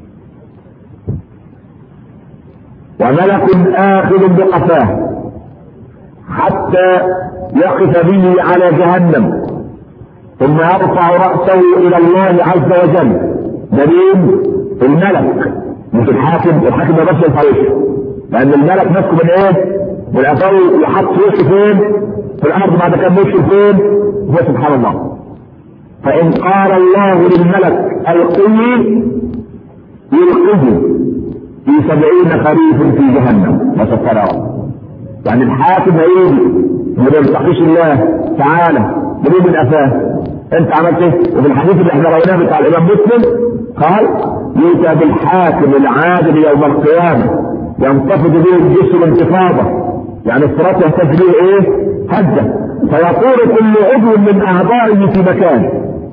وملك آخذ بقفاه حتى يقف به على جهنم ثم يرفع رأسه إلى الله عز وجل دليل الملك مش الحاكم الحاكم ما بس يرفع لأن الملك ماسكه من إيه؟ من قفاه يحط وشه فين؟ في الأرض بعد كان وشه فين؟ هو سبحان الله فإن قال الله للملك ألقيه يلقه في سبعين خريف في جهنم وسكر يعني الحاكم هيجي ما يلتقيش الله تعالى بليه من قفاه انت عملت ايه؟ وفي الحديث اللي احنا رويناه بتاع الامام مسلم قال يؤتى بالحاكم العادل يوم القيامه ينتفض به الجسر انتفاضه يعني الصراط يهتز به ايه؟ هجه فيقول كل عضو من اعضائه في مكان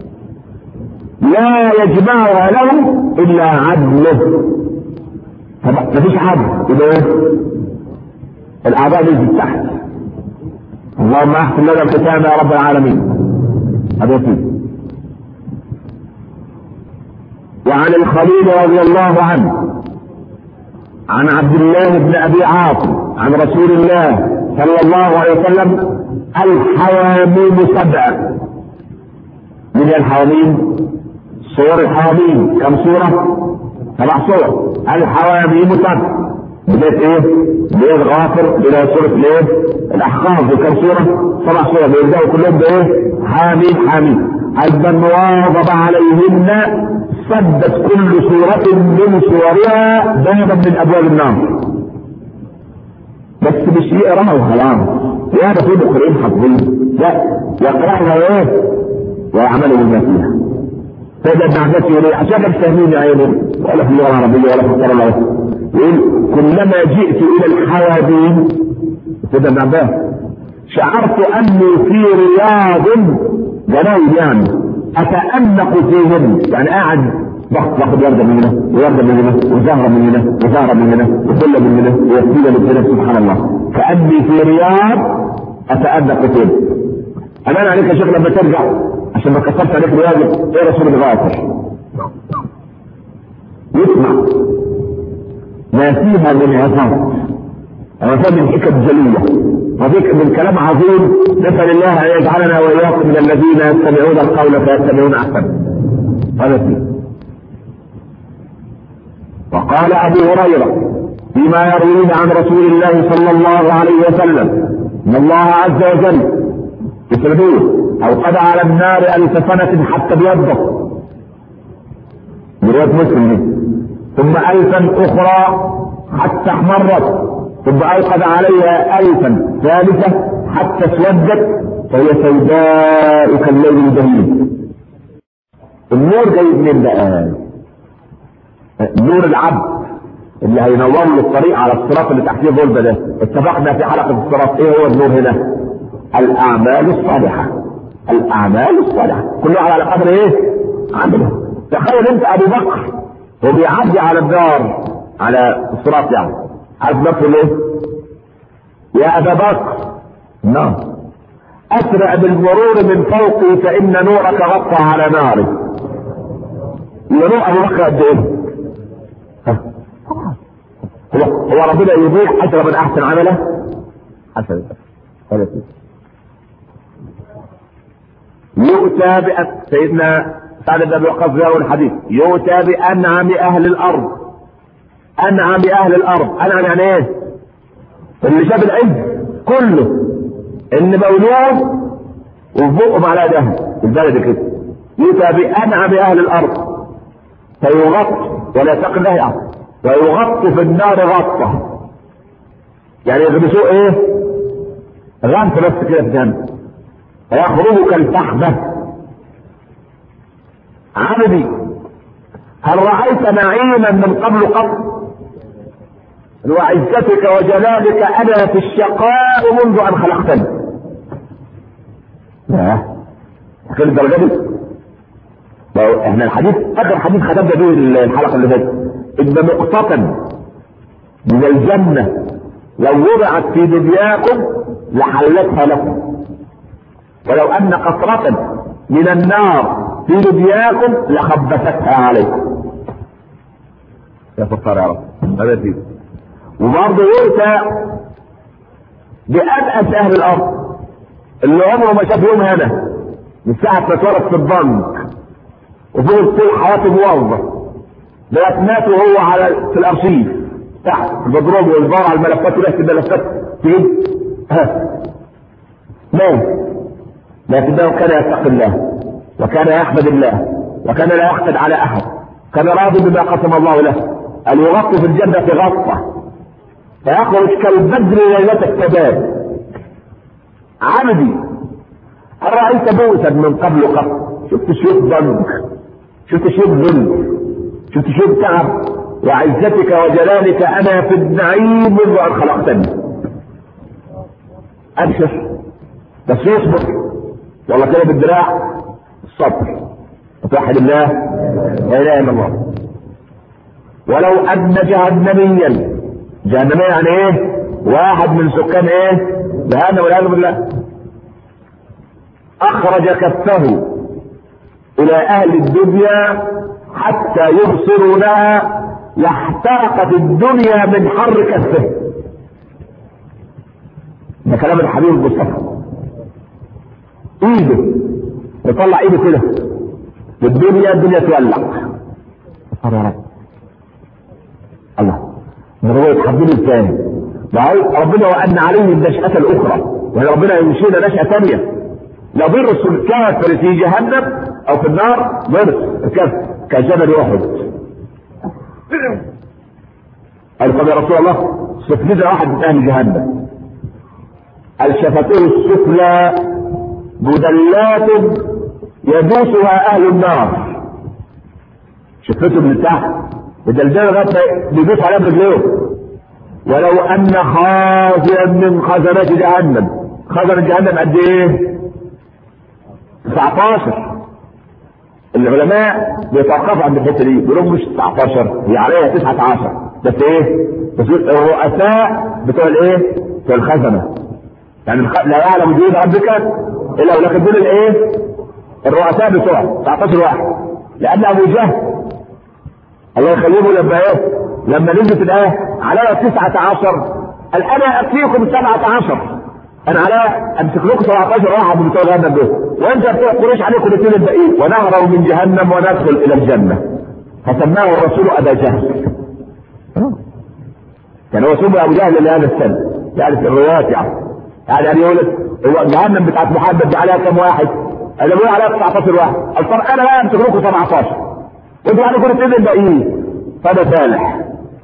لا يجمعها له الا عدله مفيش عدل يبقى ايه؟ الاعضاء نزلت تحت اللهم احسن لنا الختام يا رب العالمين هذا فيه وعن الخليل رضي الله عنه عن عبد الله بن ابي عاصم عن رسول الله صلى الله عليه وسلم الحواميم سبع من الحواميم صور الحواميم كم صورة؟ سبع صور الحواميم سبع بداية ايه؟ بداية غافر بداية سورة الايه؟ الاحقاف وكم سورة؟ سبع صور بيبدأوا كلهم بايه؟ حاميم حاميم أن واظب عليهن سدت كل سورة من سورها بابا من أبواب النار. بس مش يقراها وخلاص. يا ده في مقرئين حافظين. لا يقرأها ايه؟ ويعملوا بما فيها. فإذا ابن عباس يقول ايه؟ عشان مش فاهمين يا عيني ولا في اللغة العربية ولا في القرآن يقول كلما جئت الى الحوادين سيدنا ابن عباس شعرت اني في رياض جناين يعني اتأنق فيهن يعني قاعد باخد ورده من هنا وورده من هنا وزهره من هنا وزهره من هنا وكله من هنا ويكفينا من هنا سبحان الله كاني في رياض اتأنق فيهن امان عليك يا شيخ لما ترجع عشان ما كسرت عليك رياض ايه رسول الغافر يسمع ما فيها من عظات وفيها من حكم جلية وفيك من كلام عظيم نسأل الله أن يجعلنا وإياكم من الذين يستمعون القول فيتبعون أحسن هذا فيه وقال أبو هريرة فيما يرويه عن رسول الله صلى الله عليه وسلم أن الله عز وجل يسلمون أوقد على النار ألف سنة حتى بيضة رواية مسلم دي ثم ألفا أخرى حتى احمرت ثم أوقد عليها ألفا ثالثة حتى اسودت فهي سوداء كالليل البهيم النور جاي منين بقى؟ نور العبد اللي هينور له الطريق على الصراط اللي تحتيه غلبة ده اتفقنا في حلقة الصراط ايه هو النور هنا؟ الأعمال الصالحة الأعمال الصالحة كلها على قدر ايه؟ عمله تخيل انت ابو بكر هو بيعدي على الدار على الصراط يعني عايز نفسه ليه؟ يا ابا بكر نعم اسرع بالمرور من فوقي فان نورك غطى على ناري يا نور ابو بكر قد ايه؟ هو هو ربنا يضيع اجر من احسن عمله؟ حسن يؤتى بأ سيدنا سعد بن ابي وقاص له الحديث يؤتى بانعم اهل الارض انعم اهل الارض انعم يعني ايه؟ اللي شاف العز كله ان مولود وفي بقه معلقه دهب البلد كده يؤتى بانعم اهل الارض فيغط ولا تقل يعني ويغط في النار غطه يعني يغمسوه ايه؟ غمس بس كده في جنب فيخرج كالفحمه عبدي هل رأيت نعيما من قبل قط وعزتك وجلالك أنا في الشقاء منذ أن خلقتني لا كل الدرجة دي لو احنا الحديث اخر حديث ختمنا به الحلقه اللي فاتت ان نقطة من الجنة لو وضعت في دنياكم لحلتها لكم ولو ان قطرة من النار في دنياكم لخبستها عليكم يا ستار يا رب هذا فيه وبرضه يؤتى بأبأس أهل الأرض اللي عمره ما شاف يوم هنا من ساعة ما اتولد في البنك وفضل طول حياته موظف لغاية مات وهو على في الأرشيف تحت البدروج والبار على الملفات وريحة الملفات تجيب ها مات لكنه كان يتقي الله وكان يحمد الله وكان لا يحقد على احد كان راضي بما قسم الله له أن يغطي في الجنة غطة فيخرج كالبدر ليلة التباب عبدي هل رأيت بؤسا من قبل قط شفت شوف ضنك شفت شوف ذل شفت شوف تعب وعزتك وجلالك انا في النعيم منذ ان خلقتني ابشر بس يصبر والله كده بالدراع الصبر وتوحد الله لا اله الا الله ولو ان جهنميا جهنميا يعني ايه واحد من سكان ايه جهنم والعياذ بالله اخرج كفه الى اهل الدنيا حتى يبصروا لها لاحترقت الدنيا من حر كفه ده كلام الحبيب المصطفى ايده يطلع ايده كده في الدنيا الدنيا تولع يا رب الله ده هو يتحدد ازاي ربنا وان عليه النشأة الاخرى وهي ربنا يمشينا نشأة ثانية لضرس الكافر في جهنم او في النار ضرس الكافر كجبل احد قال طب يا رسول الله صف لنا واحد من اهل جهنم قال شفته السفلى مدلات يدوسها اهل النار شفته من تحت بدلدله لغايه بيدوس عليها برجليه ولو ان خازنا من خزنات جهنم خزنة جهنم قد ايه؟ 19 العلماء بيتوقفوا عند الحته دي بيقولوا مش 19 هي عليها 19 بس ايه؟ بس الرؤساء بتوع الايه؟ بتوع الخزنه يعني الخ... لا يعلم جنود ربك الا ولكن دول الايه؟ الرؤساء بتوعه 19 واحد لان ابو جهل الله يخليه لما ايه؟ لما نزلت الايه عليها 19 قال انا اكفيكم 17 انا على امسك لكم 17 واحد من بتوع جهنم دول وانت بتوع قريش عليكم الاثنين الباقيين ونهروا من جهنم وندخل الى الجنه فسماه الرسول ابا جهل كان هو سمي ابو جهل لهذا السن يعني في الروايات يعني يعني يعني يقول هو جهنم بتاعت محمد دي عليها كم واحد؟ قال له عليها 19 واحد قال طب انا بقى امسك لكم 17 وانتوا عليكم الاثنين الباقيين فده فالح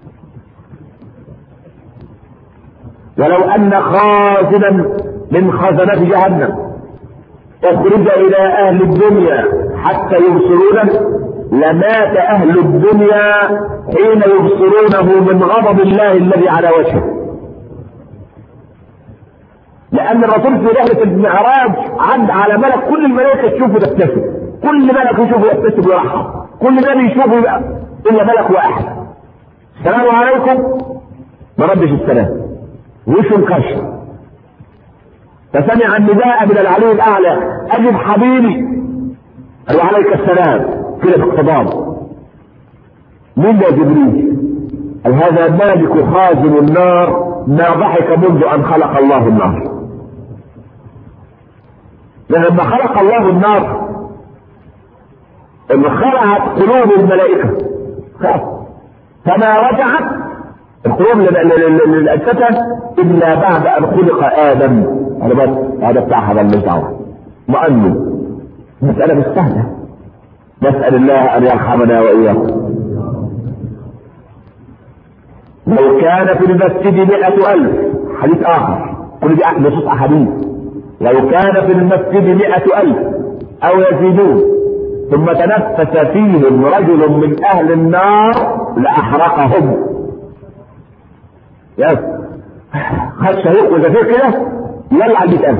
ولو ان خازنا من خزنات جهنم اخرج الى اهل الدنيا حتى يبصرونه لمات اهل الدنيا حين يبصرونه من غضب الله الذي على وجهه لان الرسول في رحله المعراج عد على ملك كل الملائكه تشوفه تبتسم كل ملك يشوفه يبتسم ويرحب كل نبي يشوفه يبقى الا ملك واحد السلام عليكم ما ردش السلام وشه مكشر فسمع النداء من العلي الاعلى اجب حبيبي قال وعليك السلام كده باقتضاب مين ده جبريل قال هذا مالك خازن النار ما ضحك منذ ان خلق الله النار لما خلق الله النار ان خلعت قلوب الملائكه خاف فما رجعت القلوب للأسفة إلا بعد أن خلق آدم هذا بس هذا بتاع هذا اللي دعوة مؤمن مسألة مش سهلة نسأل الله أن يرحمنا وإياكم لو كان في المسجد مئة ألف حديث آخر كل دي نصوص أحاديث لو كان في المسجد مئة ألف أو يزيدون ثم تنفس فيهم رجل من أهل النار لأحرقهم يس خد شهيق وزفير كده يلا على 100000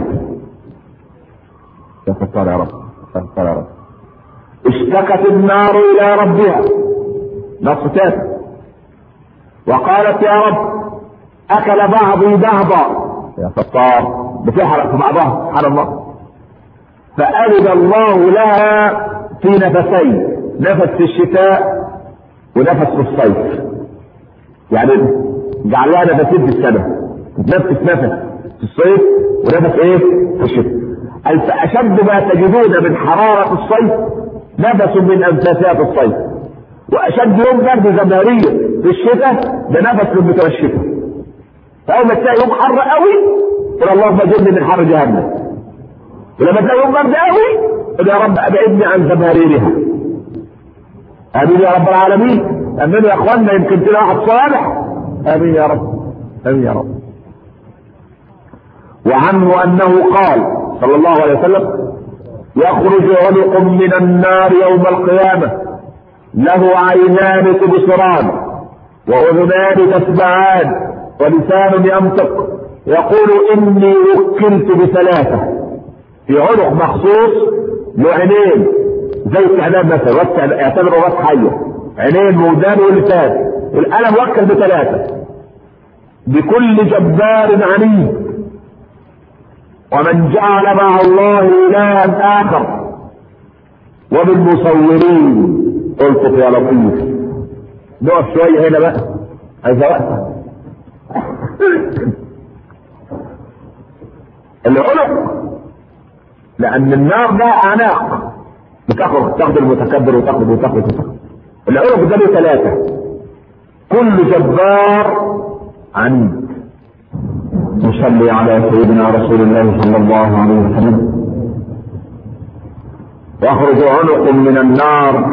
يا ستار يا رب يا ستار يا رب اشتكت النار الى ربها نص تاني وقالت يا رب اكل بعضي بعضا يا ستار بتحرق في بعضها سبحان الله فأذن الله لها في نفسين نفس في الشتاء ونفس في الصيف يعني جعل لها نفسين في السنة تتنفس نفس في الصيف ونفس ايه في الشتاء قال فأشد ما تجدون من حرارة الصيف نفس من أنفاسات الصيف وأشد يوم برد زمهرية في الشتاء ده نفس من بتوع الشتاء فأول ما تلاقي يوم حر قوي قل اللهم اجرني من حر جهنم ولما تلاقي يوم برد قوي قل يا رب ابعدني عن زمهريرها امين يا رب العالمين امين يا اخوانا يمكن تلاقي واحد صالح امين يا رب امين يا رب وعنه انه قال صلى الله عليه وسلم يخرج عنق من النار يوم القيامه له عينان تبصران واذنان تسمعان ولسان ينطق يقول اني وكلت بثلاثه في عنق مخصوص له عينين زي استعداد مثلا رأس اعتبره راس حيه عينين ودان ولسان والانا موكل بثلاثه بكل جبار عنيد ومن جعل مع الله الها اخر وبالمصورين الطف يا لطيف نقف شويه هنا بقى عايز وقت العنق لان النار ده اعناق بتاخد تاخد المتكبر وتاخد وتاخد وتاخد العنق ده له ثلاثه كل جبار عنيد نصلي على سيدنا رسول الله صلى الله عليه وسلم يخرج عنق من النار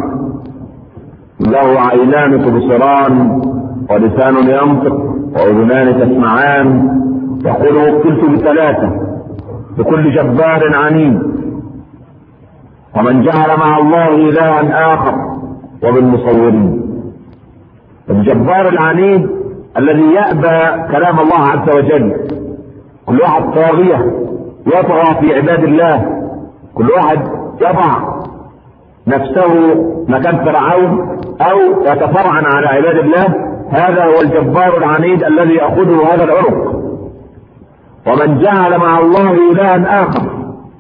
له عينان تبصران ولسان ينطق واذنان تسمعان يقول وكلت بثلاثه بكل جبار عنيد ومن جعل مع الله الها اخر وبالمصورين الجبار العنيد الذي يأبى كلام الله عز وجل كل واحد طاغية يطغى في عباد الله كل واحد يضع نفسه مكان فرعون او يتفرعن على عباد الله هذا هو الجبار العنيد الذي ياخذه هذا العنق ومن جعل مع الله الها اخر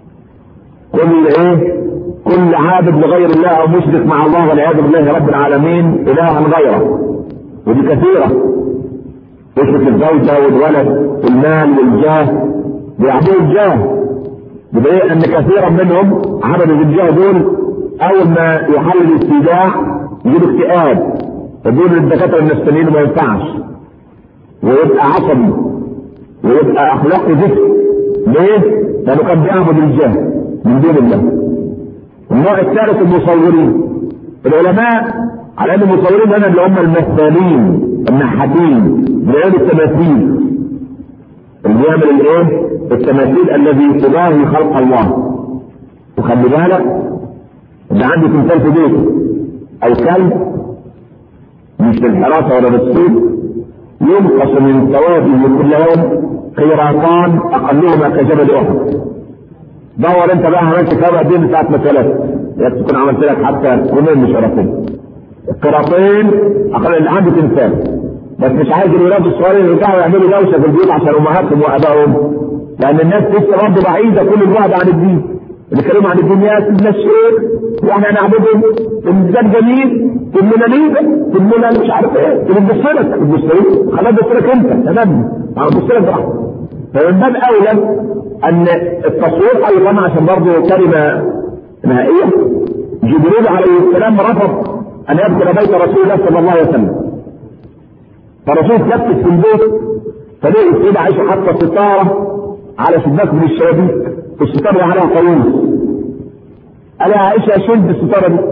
كل ايه كل عابد لغير الله او مشرك مع الله والعياذ بالله رب العالمين الها غيره ودي كثيره يشرك الزوجه والولد والمال والجاه بيعبدوا الجاه بدليل ان كثيرا منهم عبدوا الجاه دول اول ما يحل الاستيداع يجيب اكتئاب يقول للدكاتره النفسانيين ما ينفعش ويبقى عصبي ويبقى اخلاقه ذكر ليه؟ لانه كان بيعبد الجاه من دون الله النوع الثالث المصورين العلماء على ان المصورين هنا اللي هم المثالين النحاتين بيعمل التماثيل اللي بيعمل الايه؟ التماثيل الذي تباهي خلق الله وخلي بالك اللي عنده تمثال في بيته او كلب مش بالحراسه ولا بالصيد ينقص من ثوابه كل يوم قيراطان اقلهما كجبل احد دور انت بقى عملت كام قد ايه من ساعه ما اتولدت يا تكون عملت لك حتى يومين مش شرفين القراطين اقل اللي عنده تمثال بس مش عايز الولاد الصغيرين يرجعوا يعملوا دوشه في البيوت عشان امهاتهم وابائهم لان الناس لسه برضه بعيده كل البعد عن الدين بيتكلموا عن الدنيا سيدنا الشيخ واحنا نعبدهم الميزان جميل المناليبة المنال مش عارف ايه بتبص لك بتبص لك خلاص بتبص لك انت تمام انا ببص لك براحتك فمن باب اولى ان التصوير ايضا عشان برضه كلمه نهائيه جبريل عليه السلام رفض ان يدخل بيت رسول الله صلى الله عليه وسلم فالرسول تلبس في البيت فلقي السيدة عائشة حاطة ستارة على شباك من الشبابيك والستارة عليها قانون قال يا عائشة شد الستارة دي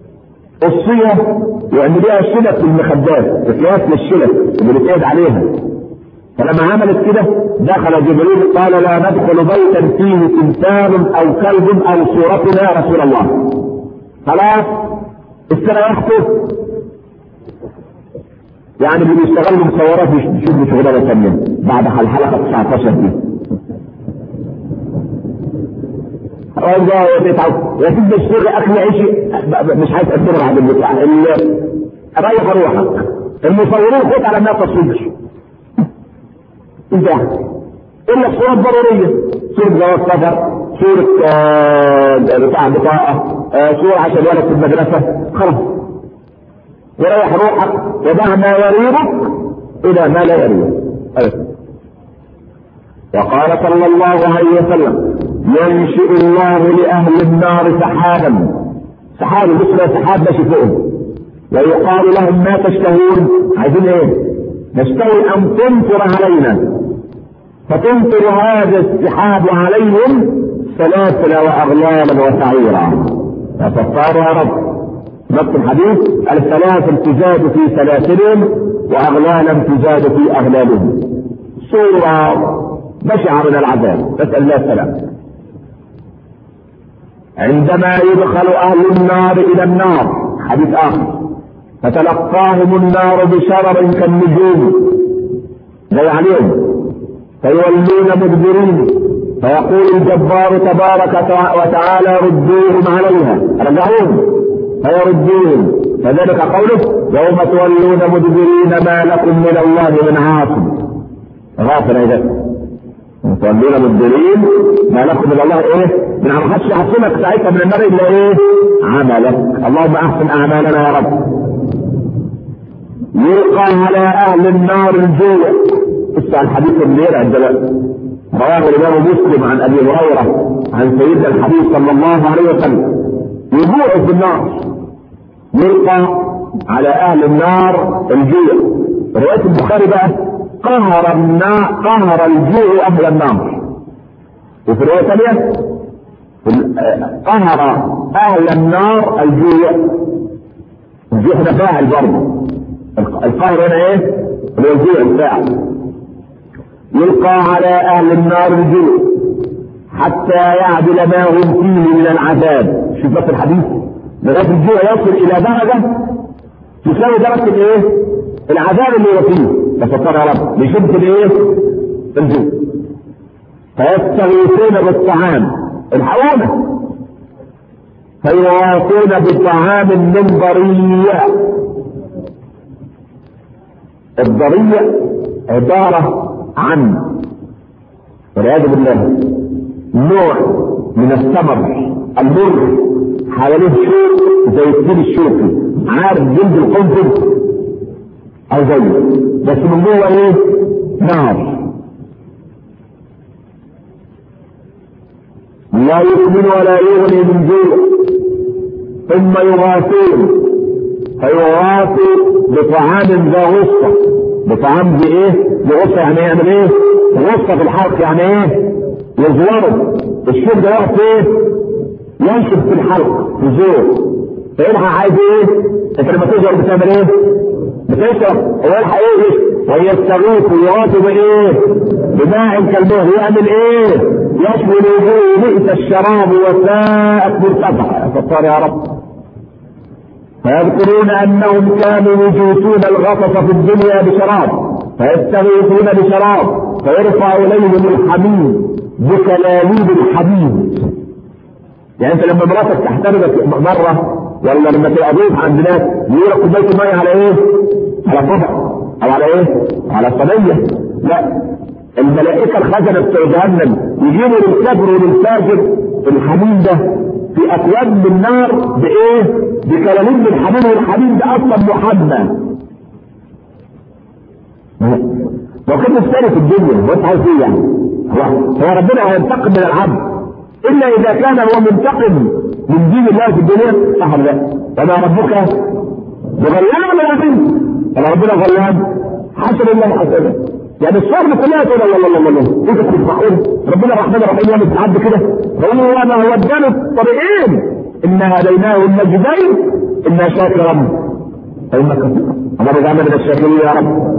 قصية واعمليها شلت في المخدات بقياس للشلت اللي بتقعد عليها فلما عملت كده دخل جبريل قال لا ندخل بيتا فيه تمثال او كلب او صورتنا يا رسول الله خلاص استريحتوا يعني اللي بيشتغلوا مصورات يشوفوا شغلانه ثانيه بعد الحلقه 19 دي والله بيتعب يا سيدي الشغل اكل عيشي مش عايز اكتبها بعد البتاع ريح روحك المصورين خد على انها تصوير انت الا الصورة الضرورية صورة جواز سفر صورة آه بتاع بطاقة آه صورة عشان ولد في المدرسة خلاص وريح روحك ودع ما يريبك الى ما لا يريبك وقال صلى الله عليه وسلم ينشئ الله لاهل النار سحابا سحاب مثل سحاب ماشي فوقهم ويقال لهم ما تشتهون عايزين ايه؟ نشتهي ان تمطر علينا فتمطر هذا السحاب عليهم سلاسل واغلالا وسعيرا يا ستار يا رب نص الحديث السلاسل تزاد في سلاسلهم واغلالا تزاد في اغلالهم صورة بشعة من العذاب نسأل الله السلام عندما يدخل اهل النار الى النار حديث اخر فتلقاهم النار بشرر كالنجوم زي عليهم فيولون مدبرين فيقول الجبار تبارك وتعالى ردوهم عليها رجعوهم فيردوهم فذلك قوله يوم تولون مدبرين ما لكم من الله من عاصم غافل اذا تولون مدبرين ما لكم من الله ايه من عم حدش يحصلك ساعتها من النار الا ايه عملك اللهم احسن اعمالنا يا رب يلقى على اهل النار الجوع اسمع الحديث الليل عندنا رواه الامام مسلم عن ابي هريره عن سيدنا الحبيب صلى الله عليه وسلم يجوع في النار يلقى على اهل النار الجوع روايه البخاري بقى قهر النار قهر الجوع اهل النار وفي روايه ثانيه قهر اهل النار الجوع الجوع ده فاعل برضه القهر هنا ايه؟ اللي هو الجوع الفاعل يلقى على اهل النار الجوع حتى يعدل ما هم فيه من العذاب شوف بس الحديث لغايه الجوع يصل الى درجه تساوي درجه الايه؟ العذاب اللي هو فيه تفكر يا رب بشده الايه؟ الجوع فيستغيثون بالطعام الحوامه فيغاثون بطعام من ضريع الضريع عباره عن والعياذ بالله نوع من الثمر المر حواليه شوك زي التين الشوكي عارف جلد القنفذ او زيه بس من جوه ايه؟ نار لا يؤمن ولا يغني من جوع ثم يغاثون فيغاثوا بطعام ذا غصه بطعام دي ايه؟ بغصه يعني يعمل ايه؟ غصه في الحلق يعني ايه؟ يزوره الشوك ده يقف ايه؟ ينشف في الحلق في الزور فيلحق عايز ايه؟ انت لما تزور بتعمل ايه؟ بتشرب هو يلحق ايه؟ ويستغيث ويغاث بايه؟ بماء كالمهر يعمل ايه؟ يشوي الوجوه بئس الشراب وساءت مرتفعه ستار يا رب فيذكرون انهم كانوا يجوسون الغطس في الدنيا بشراب فيستغيثون بشراب فيرفع اليهم الحميد بكلاليب الحديد يعني انت لما مراتك تحترمك مره ولا لما تبقى ضيف عند ناس يقول لك كوبايه الميه على ايه؟ على طبق او على ايه؟ على صينيه لا الملائكه الخزنه بتوع جهنم يجيبوا للكافر وللفاجر الحميد ده في اكواب من نار بايه؟ بكلاليب من الحميد والحميد ده اصلا محمى لو كنت مستني في الدنيا وانت عايز ايه يعني؟ هو ربنا هينتقم من العبد الا اذا كان هو منتقم من دين الله في الدنيا صح لا وما ربك بغلام للعبيد ولا ربنا غلام حسب الله حسبه يعني الصور كلها تقول الله الله الله الله انت تسمعون ربنا الرحمن الرحيم يعمل تعد كده هو ما هو اداله الطريقين انا هديناه النجدين انا شاكرا فانك اللهم اجعلنا من الشاكرين يا رب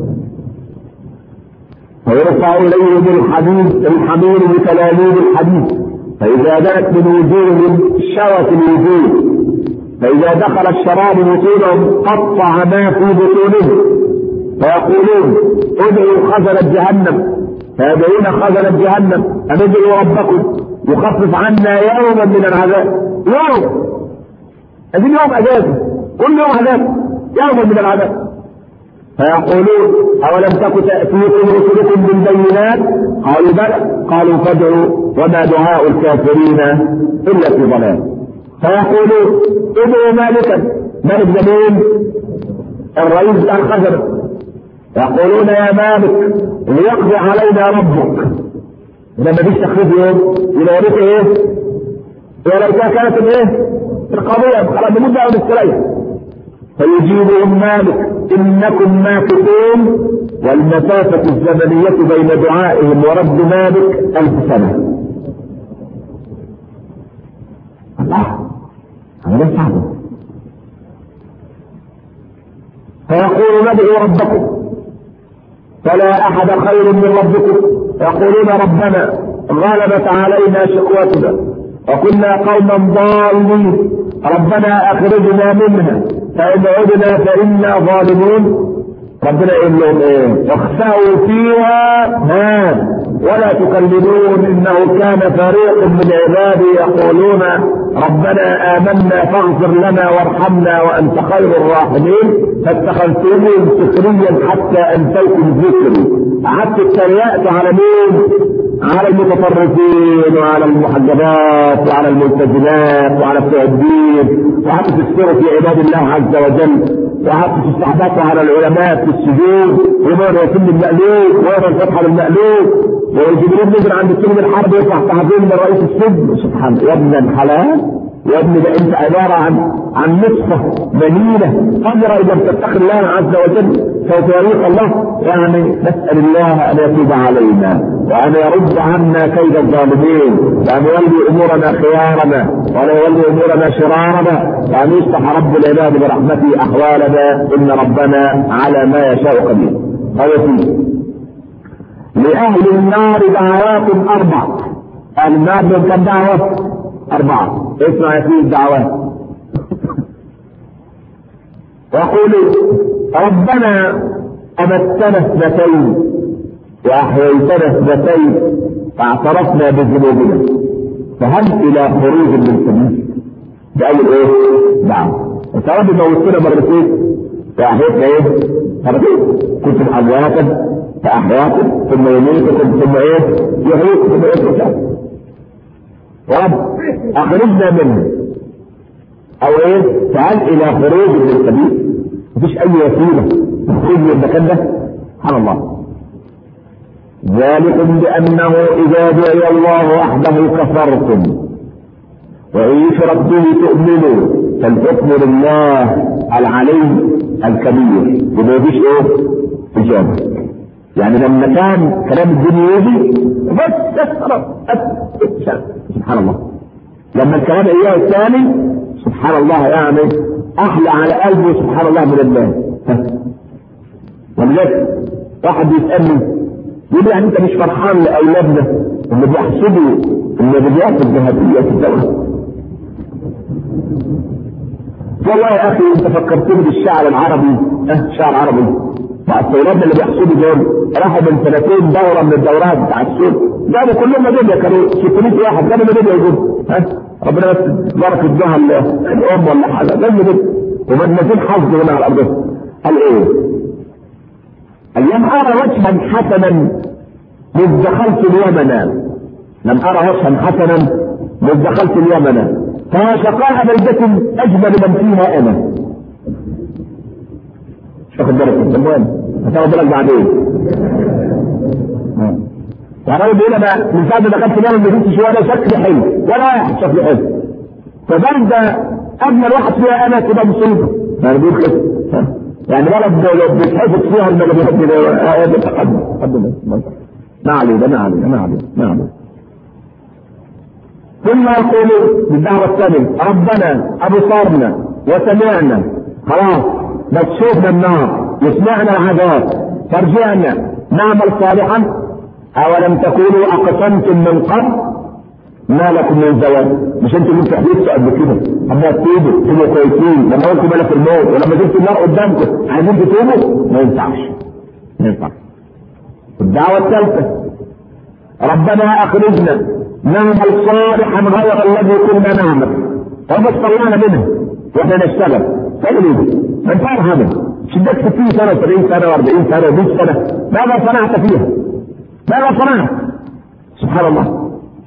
فيرفع اليهم الحديد الحمير بتلاميذ الحديد فإذا دنت من وجوههم شوت الوجوه فإذا دخل الشراب بطونهم قطع ما في بطونهم فيقولون ادعوا خزنة جهنم فيدعون خزنة جهنم أن ادعوا ربكم يخفف عنا يوما من العذاب يوم هذه يوم أجازة كل يوم عذاب يوما من العذاب فيقولون أولم تك تأتيكم رسلكم بالبينات قالوا بلى قالوا فادعوا وما دعاء الكافرين إلا في ضلال فيقولون ادعوا مالكا مالك زمين الرئيس بتاع الخزنة يقولون يا مالك ليقضي علينا ربك لما فيش تخفيف يوم يبقى يوريك ايه؟ ولو كانت الايه؟ القضية خلاص بمدة او نستريح فيجيبهم مالك انكم ماكثون والمسافة الزمنية بين دعائهم ورد مالك ألف سنة. الله هذا صعب يقول ندعو ربكم فلا احد خير من ربكم يقولون ربنا غلبت علينا شقوتنا وكنا قوما ضالين ربنا اخرجنا منها فان عدنا فانا ظالمون ربنا يقول لهم ايه اخسأوا فيها ها ولا تكلمون انه كان فريق من عبادي يقولون ربنا امنا فاغفر لنا وارحمنا وانت خير الراحمين فاتخذتموهم سخريا حتى انسوكم ذكري قعدت اتريقت على مين؟ على المتطرفين وعلى المحجبات وعلى الملتزمات وعلى بتوع الدين وقعدت تكسروا في عباد الله عز وجل وقعدت تستحبطوا على العلماء في السجود ومرة يتم المألوف ومرة الفتحة للمألوف وجبريل نزل عند السجن الحرب يطلع تعظيم من رئيس السجن سبحان الله يا ابن الحلال يا ابني ده انت عبارة عن عن نصفة منينة قدرة اذا تتقي الله عز وجل سوف يريق الله يعني نسأل الله ان يتوب علينا وان يرد عنا كيد الظالمين وان يولي امورنا خيارنا وان يولي امورنا شرارنا وان يصلح رب العباد برحمته احوالنا ان ربنا على ما يشاء قدير هذا فيه لأهل النار دعوات أربع أهل النار من كم دعوة؟ أربعة اسمع يا سيدي الدعوات يقول ربنا أمتنا اثنتين وأحييتنا اثنتين فاعترفنا بذنوبنا فهل إلى خروج من سبيل؟ ده أول إيه؟ دعوة أنت رب موتنا مرتين فأحيتنا إيه؟ مرتين كنتم أمواتا فأحياكم ثم يميتكم ثم إيه؟ يحييكم ثم يترككم رب اخرجنا منه او ايه تعال الى خروج من السبيل مفيش اي وسيله تخرج من المكان ده سبحان الله ذلكم بانه اذا دعي الله وحده كفرتم وان يشرك به تؤمنوا فالحكم لله العلي الكبير يبقى مفيش ايه اجابه يعني لما كان كلام الدنيا يجي بس تسرب سبحان الله لما الكلام اياه الثاني سبحان الله يعني احلى على قلبه سبحان الله من الله ولذلك واحد يسالني يقول يعني انت مش فرحان لاولادنا اللي بيحسبوا النبيات الذهبيه في الدوله والله يا اخي انت فكرتني بالشعر العربي اه شعر عربي مع اولادنا اللي بيحسبوا دول راحوا من سنتين دوره من الدورات بتاع السوق جابوا كلهم ميداليه كانوا 600 واحد جابوا ميداليه يجيبوا ها ربنا بس بارك اداها الام ولا حاجه جاب ميداليه ومنزل حظ هنا على الارض قال ايه؟ لم ارى وجها حسنا مذ دخلت اليمن لم ارى وجها حسنا مذ دخلت اليمن فيا شقاء بلدة اجمل من فيها انا مش واخد بالك انت المهم هتاخد بالك بعدين يعني انا بيقول انا من ساعه ما دخلت اليمن ما شفتش ولا شكل حلو ولا واحد شكل حلو فبلده اجمل واحد فيها انا تبقى مصيبه يعني بيقول كده يعني بلد لو بيتحفظ فيها المجالات دي تقدم تقدم ما عليه ما عليه ما عليه ما عليه ثم يقول بالدعوة الثانية ربنا أبصرنا وسمعنا خلاص بس شوفنا النار يسمعنا العذاب فرجعنا نعمل صالحا أولم تكونوا أقسمتم من قبل ما لكم من زوال مش انتوا اللي بتحدثوا قبل كده اما تتوبوا تبقوا كويسين لما قلتوا ملك الموت ولما جبتوا النار قدامكم عايزين تتوبوا ما ينفعش ما ينفعش الدعوة الثالثة ربنا أخرجنا نعمل صالحا غير الذي كنا نعمل وبس طلعنا منه واحنا نشتغل تعمل ايه؟ ما ينفعش هذا شدك 60 سنة 70 سنة و40 سنة و100 سنة ماذا صنعت فيها؟ ماذا صنعت؟ سبحان الله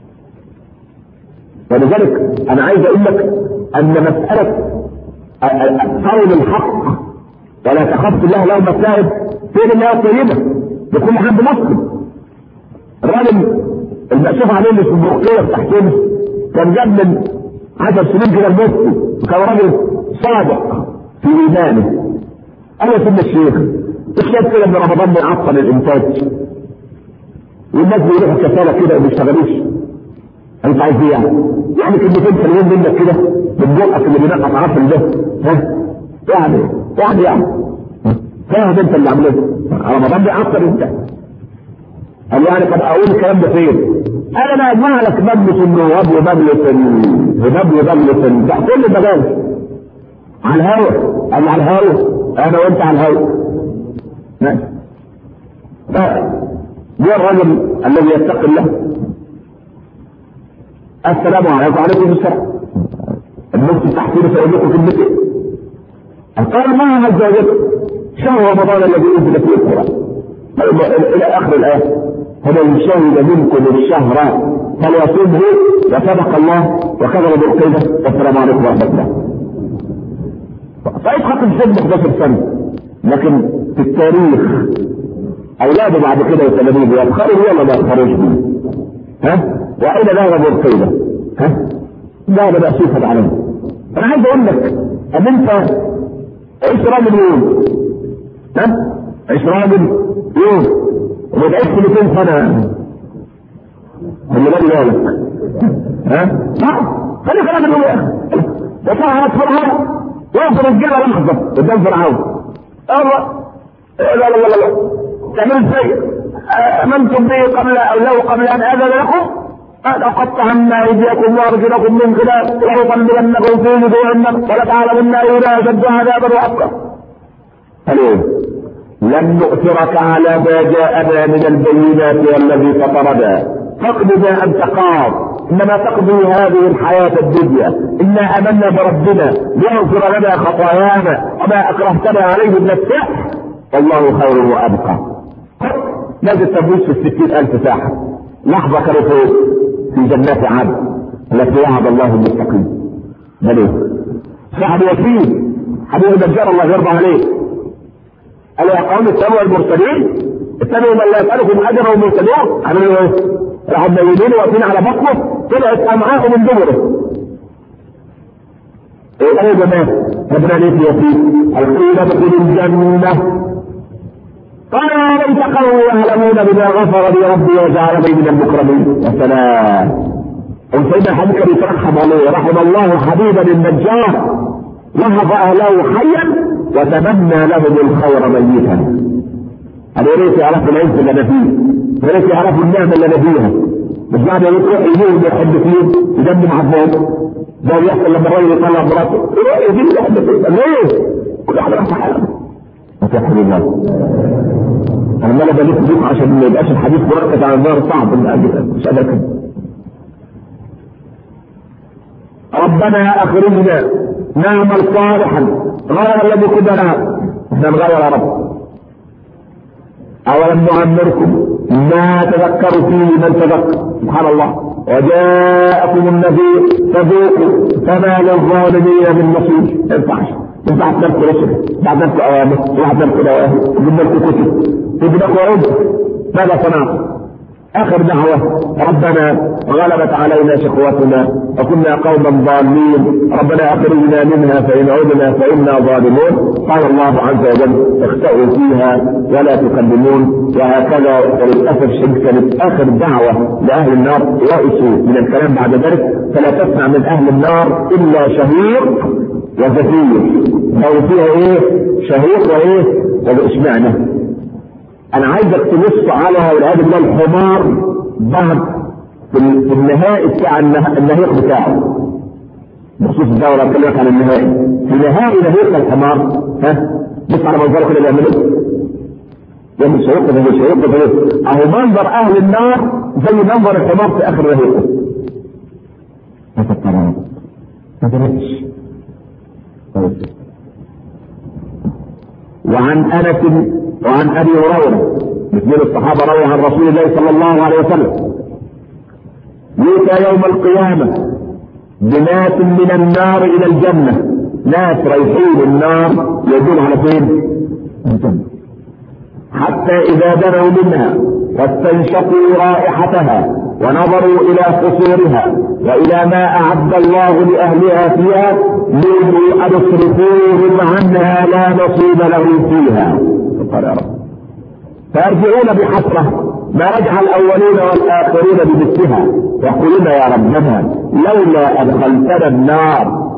ولذلك انا عايز اقول لك ان مسألة قول الحق ولا تخف الله لو مسائل فين الله طيبة لكل حد مسلم الراجل المأسوف عليه اللي في البرقية بتاعتنا كان جاب من عشر سنين كده المفتي وكان راجل صادق في ايمانه قال يا سيدنا الشيخ الشيخ كده ان رمضان بيعطل الانتاج والناس بيروحوا كسالة كده وما بيشتغلوش انت عايز ايه يعني؟ يعني كلمتين حلوين منك كده من بقك اللي بينقط عفل ده ها؟ يعني يعني يعني فاهم انت اللي عملته رمضان بيعصر انت قال يعني طب اقول الكلام ده فين؟ انا لا اجمع لك مجلس النواب ومجلس الهباب ومجلس ال- ده كل المجالس على الهوا قال على الهوا انا وانت على الهوا ماشي جاء الرجل الذي يتقي الله السلام عليكم وعليكم السلام المفتي تحتيه سيقول لكم في البيت قال ما عز وجل شهر رمضان الذي انزل فيه القران الى اخر الايه فمن شهد منكم الشهر فليصومه وصدق الله وكذب بالقيده والسلام عليكم ورحمه الله طيب ختم سن 11 سنه لكن في التاريخ اولاده بعد كده وتلاميذه يفخروا ولا ما يفخروش بيه؟ ها؟ والى ذهب القيده؟ ها؟ ذهب مأسوفا عليه انا عايز اقول لك ان انت عيش راجل يوم ها؟ عيش راجل يوم وما تعيش 200 سنه اللي بالي بالك ها؟ ها؟ خليك راجل يوم يا اخي وطلعت فرعون وقف رجاله لحظه قدام فرعون الله لا لا لا لا تعملوا ازاي؟ امنتم به قبل او له قبل ان اذن لكم لقطعن ايديكم وارجلكم من خلاف ولأصلبنكم في جذوع ولتعلمن اينا اشد عذابا وابقى. الو لن نؤثرك على ما جاءنا من البينات والذي فطرنا فاقض ما انت قاض انما تقضي هذه الحياة الدنيا انا امنا بربنا ليغفر لنا خطايانا وما اكرهتنا عليه من السحر والله خير وابقى لازم تبص في الستين الف ساحة لحظة كانوا فوق في جنات عدن التي وعد الله المتقين بل ايه صاحب ياسين حبيب النجار الله يرضى عليه قال يا قوم اتبعوا المرسلين اتبعوا من لا يسألكم اجرا وهم مهتدون عملوا ايه؟ راحوا منيلين واقفين على بطنه طلعت امعاءه من دبره ايه يا جماعه ربنا ليه في ياسين القيل ادخلوا الجنه قال يا ليت قومي يعلمون بما غفر لي ربي وجعلني من المكرمين يا سلام سيدنا الحبيب كان يترحم عليه رحم الله حبيبا النجار وهب اهله حيا وتمنى لهم الخير ميتا قال يا ريت يعرفوا العز اللي انا فيه يا ريت يعرفوا النعمه اللي انا فيها مش بعد يروح يجيهم يحب فيه يدمم عظام ده بيحصل لما الراجل يطلع مراته يروح يجيب يحب فيه ليه؟ كل واحد راح حاله وتحرم الله انا ما بلف بيك عشان ما يبقاش الحديث مركز على النار صعب مش قادر كده ربنا اخرجنا نعمل صالحا غير الذي كنا نعمل احنا نغير يا رب اولم نعمركم ما تذكروا فيه من تذكر سبحان الله وجاءكم النذير فذوقوا فما للظالمين من نصير ما ينفعش بعد لكم رسل بعد لكم اوامر بعد لكم نواهي جبنا لكم كتب جبنا لكم عرض ماذا صنعتم؟ اخر دعوة ربنا غلبت علينا شقوتنا وكنا قوما ضالين ربنا اخرجنا منها فان عدنا فانا ظالمون قال الله عز وجل اختأوا فيها ولا تكلمون وهكذا وللاسف الشديد كانت اخر دعوة لاهل النار يئسوا من الكلام بعد ذلك فلا تسمع من اهل النار الا شهيق وزفير لو فيها ايه شهيق وايه واشمعنى انا عايزك تبص على والعياذ بالله الحمار ذهب في النهائي بتاع النهيق بتاعه بخصوص الدورة بكلمك عن النهائي في نهائي نهيق الحمار ها بص على منظره كده بيعمل ايه؟ يعمل شهيق ده شهيق ده اهو منظر اهل النار زي منظر الحمار في اخر نهيقه ما تفكرش ما تفكرش وعن انس وعن ابي هريره اثنين الصحابه رووا عن رسول الله صلى الله عليه وسلم يؤتى يوم القيامه بناس من النار الى الجنه ناس رايحين النار يدون على فين؟ الجنه حتى اذا دنوا منها واستنشقوا رائحتها ونظروا الى قصورها والى ما اعد الله لاهلها فيها نودوا ان اصرفوهم عنها لا نصيب لهم فيها قال يا رب فيرجعون بحسره ما رجع الاولين والاخرين بمثلها يقولون يا ربنا لولا ادخلتنا النار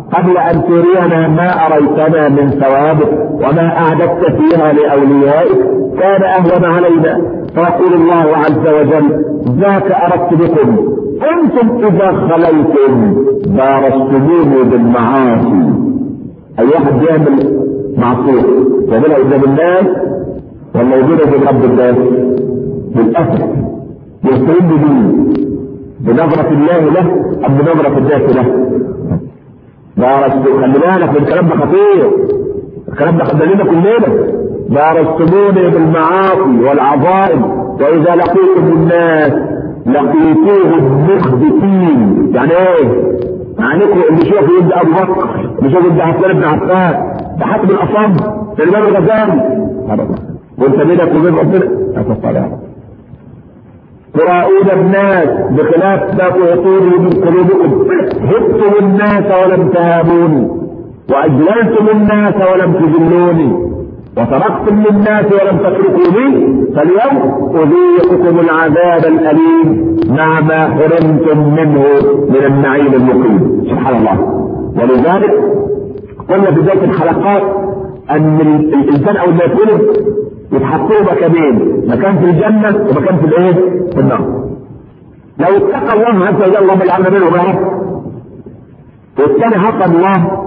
قبل ان ترينا ما اريتنا من ثوابك وما اعددت فيها لاوليائك كان اهون علينا فيقول الله عز وجل ذاك اردت بكم انتم اذا خليتم بارزتموني بالمعاصي اي واحد يعمل معصيه يعملها قدام الناس ولا يجيبها قدام رب الناس بالاسف يسترد به بنظرة الله له أم بنظرة الناس له؟ بارزتم خلي بالك من الكلام ده خطير الكلام ده خلينا كلنا بارزتموني بالمعاصي والعظائم وإذا لقيتم الناس لقيتوهم مخبتين يعني ايه؟ معنيكم اللي شوف يد ابو بكر اللي شوف يد حسان بن عفان ده حاتم الاصم ده الامام الغزالي وانت بينك وبين ربنا هتطلع تراؤون الناس بخلاف ما تعطوني من قلوبكم هبتم الناس ولم تهابوني واجللتم الناس ولم تجلوني وتركتم للناس ولم تتركوني فاليوم اذيقكم العذاب الاليم مع ما حرمتم منه من النعيم المقيم سبحان الله ولذلك قلنا في بدايه الحلقات ان الانسان اول ما يتولد يتحط له مكانين مكان في الجنه ومكان في الايه؟ في النار لو اتقى الله عز وجل اللهم اجعلنا منه بقى والثاني حق الله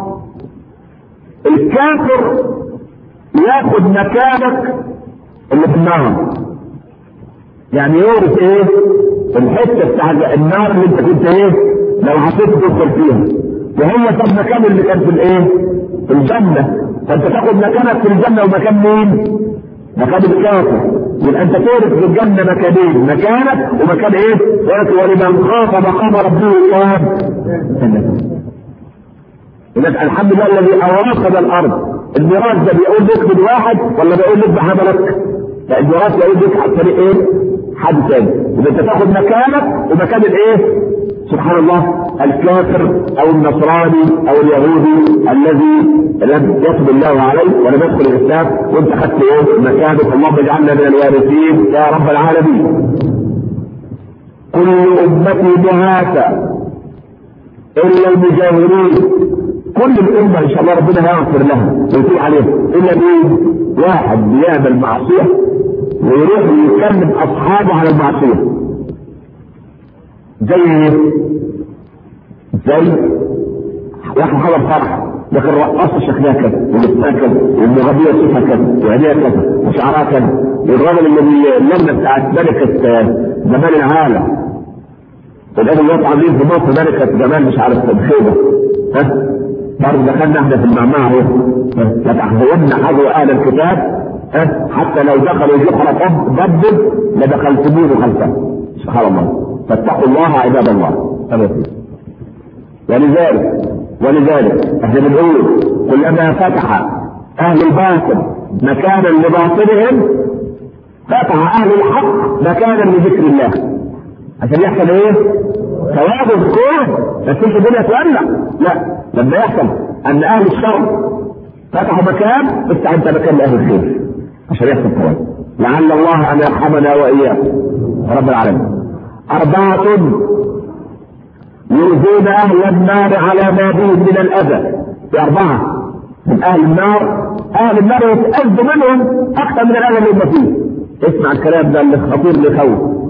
الكافر ياخد مكانك اللي في النار يعني يورث ايه الحته بتاع النار اللي انت كنت ايه لو حطيت تدخل فيها وهو خد مكان اللي كان في الايه في الجنه فانت تاخد مكانك في الجنه ومكان مين مكان الكافر يبقى انت تورث في الجنه مكانين مكانك ومكان ايه ولمن خاف مقام ربه قام يبقى الحمد لله الذي اورثنا الارض الميراث ده بيقول لك من واحد ولا بيقول لك بحضرتك؟ لا الميراث بيقول لك عن طريق ايه؟ حد تاني يبقى انت تاخد مكانك ومكان الايه؟ سبحان الله الكافر او النصراني او اليهودي الذي لم يتب الله عليه ولم يدخل الاسلام وانت خدت ايه؟ مكانك اللهم اجعلنا من الوارثين يا رب العالمين. كل امتي مهاتة الا المجاهرين كل الأمة إن شاء الله ربنا هيغفر لها ويتوب عليها إلا مين؟ واحد بيعمل معصية ويروح يكلم أصحابه على المعصية. زي إيه؟ زي واحد حضر فرح لكن الرقاصة شكلها كذا ولبسها كذا والمغنية صوتها كذا وعينيها كذا وشعرها كذا والراجل اللي اللجنة بتاعت ملكة جمال العالم الآن اللي عاملين في مصر ملكة جمال مش عارف خيبة ها برضه دخلنا احنا في المعمعة اهو لتحذون حذو اهل الكتاب ها حتى لو دخلوا جحر ضب لدخلتموه خلفه سبحان الله فاتقوا الله عباد الله ولذلك ولذلك احنا بنقول كلما فتح اهل الباطل مكانا لباطلهم فتح اهل الحق مكانا لذكر الله عشان يحصل ايه؟ ثواب الكون ما تكونش الدنيا تولع لا لما يحصل ان اهل الشر فتحوا مكان افتح انت مكان لاهل الخير عشان يحصل ثواب لعل الله ان يرحمنا واياكم رب العالمين اربعه يؤذون اهل النار على ما بهم من الاذى باربعه من اهل النار اهل النار يتاذوا منهم اكثر من الاذى اللي هم فيه اسمع الكلام ده اللي خطير اللي يخوف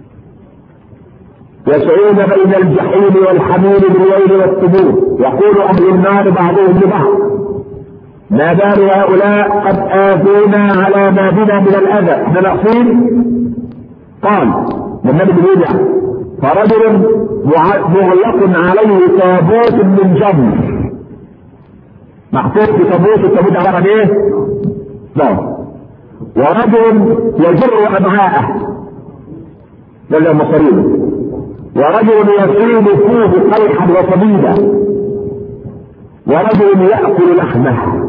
يسعون بين الجحيم والحميم بالليل والسبور يقول اهل النار بعضهم لبعض ما بال هؤلاء قد اذونا على ما بنا من الاذى احنا ناقصين قال النبي بيقول فرجل مغلق عليه تابوت من جمر محطوط في تابوت التابوت عباره عن ايه؟ نار ورجل يجر امعاءه ده اللي مصارينه ورجل يصيب فيه قيحا وصبيبا ورجل يأكل لحمه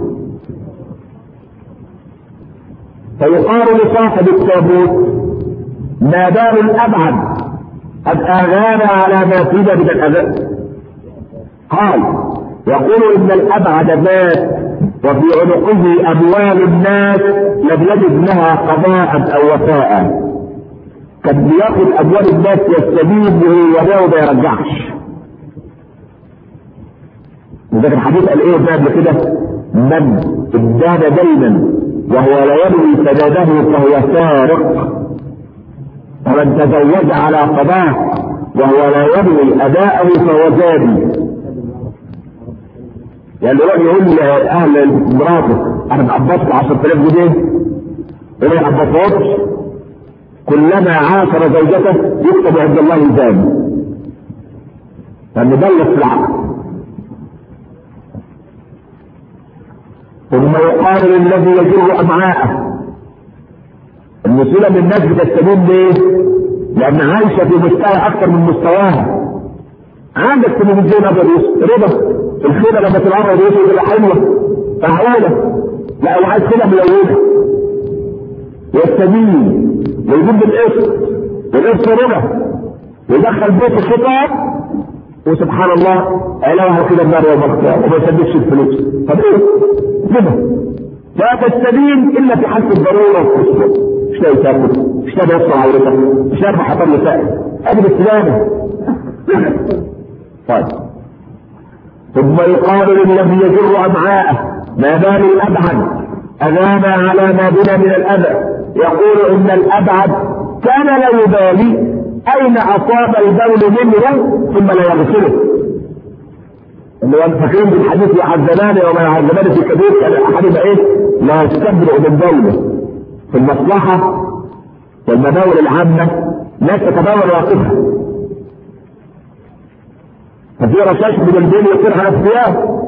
فيقال لصاحب التابوت ما بال الأبعد قد آذانا على ما فينا من الأذى قال يقول إن الأبعد مات وفي عنقه أموال الناس لم يجد لها قضاء أو وفاء كان بياخد اموال الناس يستبيد به ويبيعه ما يرجعش وده الحديث قال ايه ده قبل كده من ادان دينا وهو لا يروي سداده فهو سارق ومن تزوج على قضاء وهو لا يروي اداءه فهو زادي يعني يروح يقول لاهل مراته انا قبضت 10000 جنيه وما قبضتهاش كلما عاشر زوجته يكتب عند الله زاني فمدلس في العقل ثم يقال للذي يجر امعاءه المسؤولة من الناس بتستمين ليه؟ لأن عايشة في مستوى أكثر من مستواها. عندك تلفزيون أبيض رضا الخيمة لما تتعرض يوسف تبقى حلوة معقولة لا هو عايز خيمة ملونة يستمين ويجيب القسط والقسط ربع ويدخل بيت الخطاب وسبحان الله علاوها كده النار يوم القيامة وما يسددش الفلوس طب ايه؟ كده لا تستدين الا في حالة الضرورة والخصوص مش لاقي تاكل مش لاقي يصنع عورتك مش لاقي حطر لسائل ادي الاسلام طيب ثم يقال للذي يجر امعاءه ما بال الابعد اذانا على ما بنا من الاذى يقول ان الابعد كان لا يبالي اين اصاب البول منه ثم لا يغسله اللي هو فاكرين بالحديث يعذبان وما يعذبان في كبير كان احدهما ايه؟ لا يستبرئ من بوله في المصلحة والمداول العامة لا تتبول واقفها ففي رشاش من البين يصير على الثياب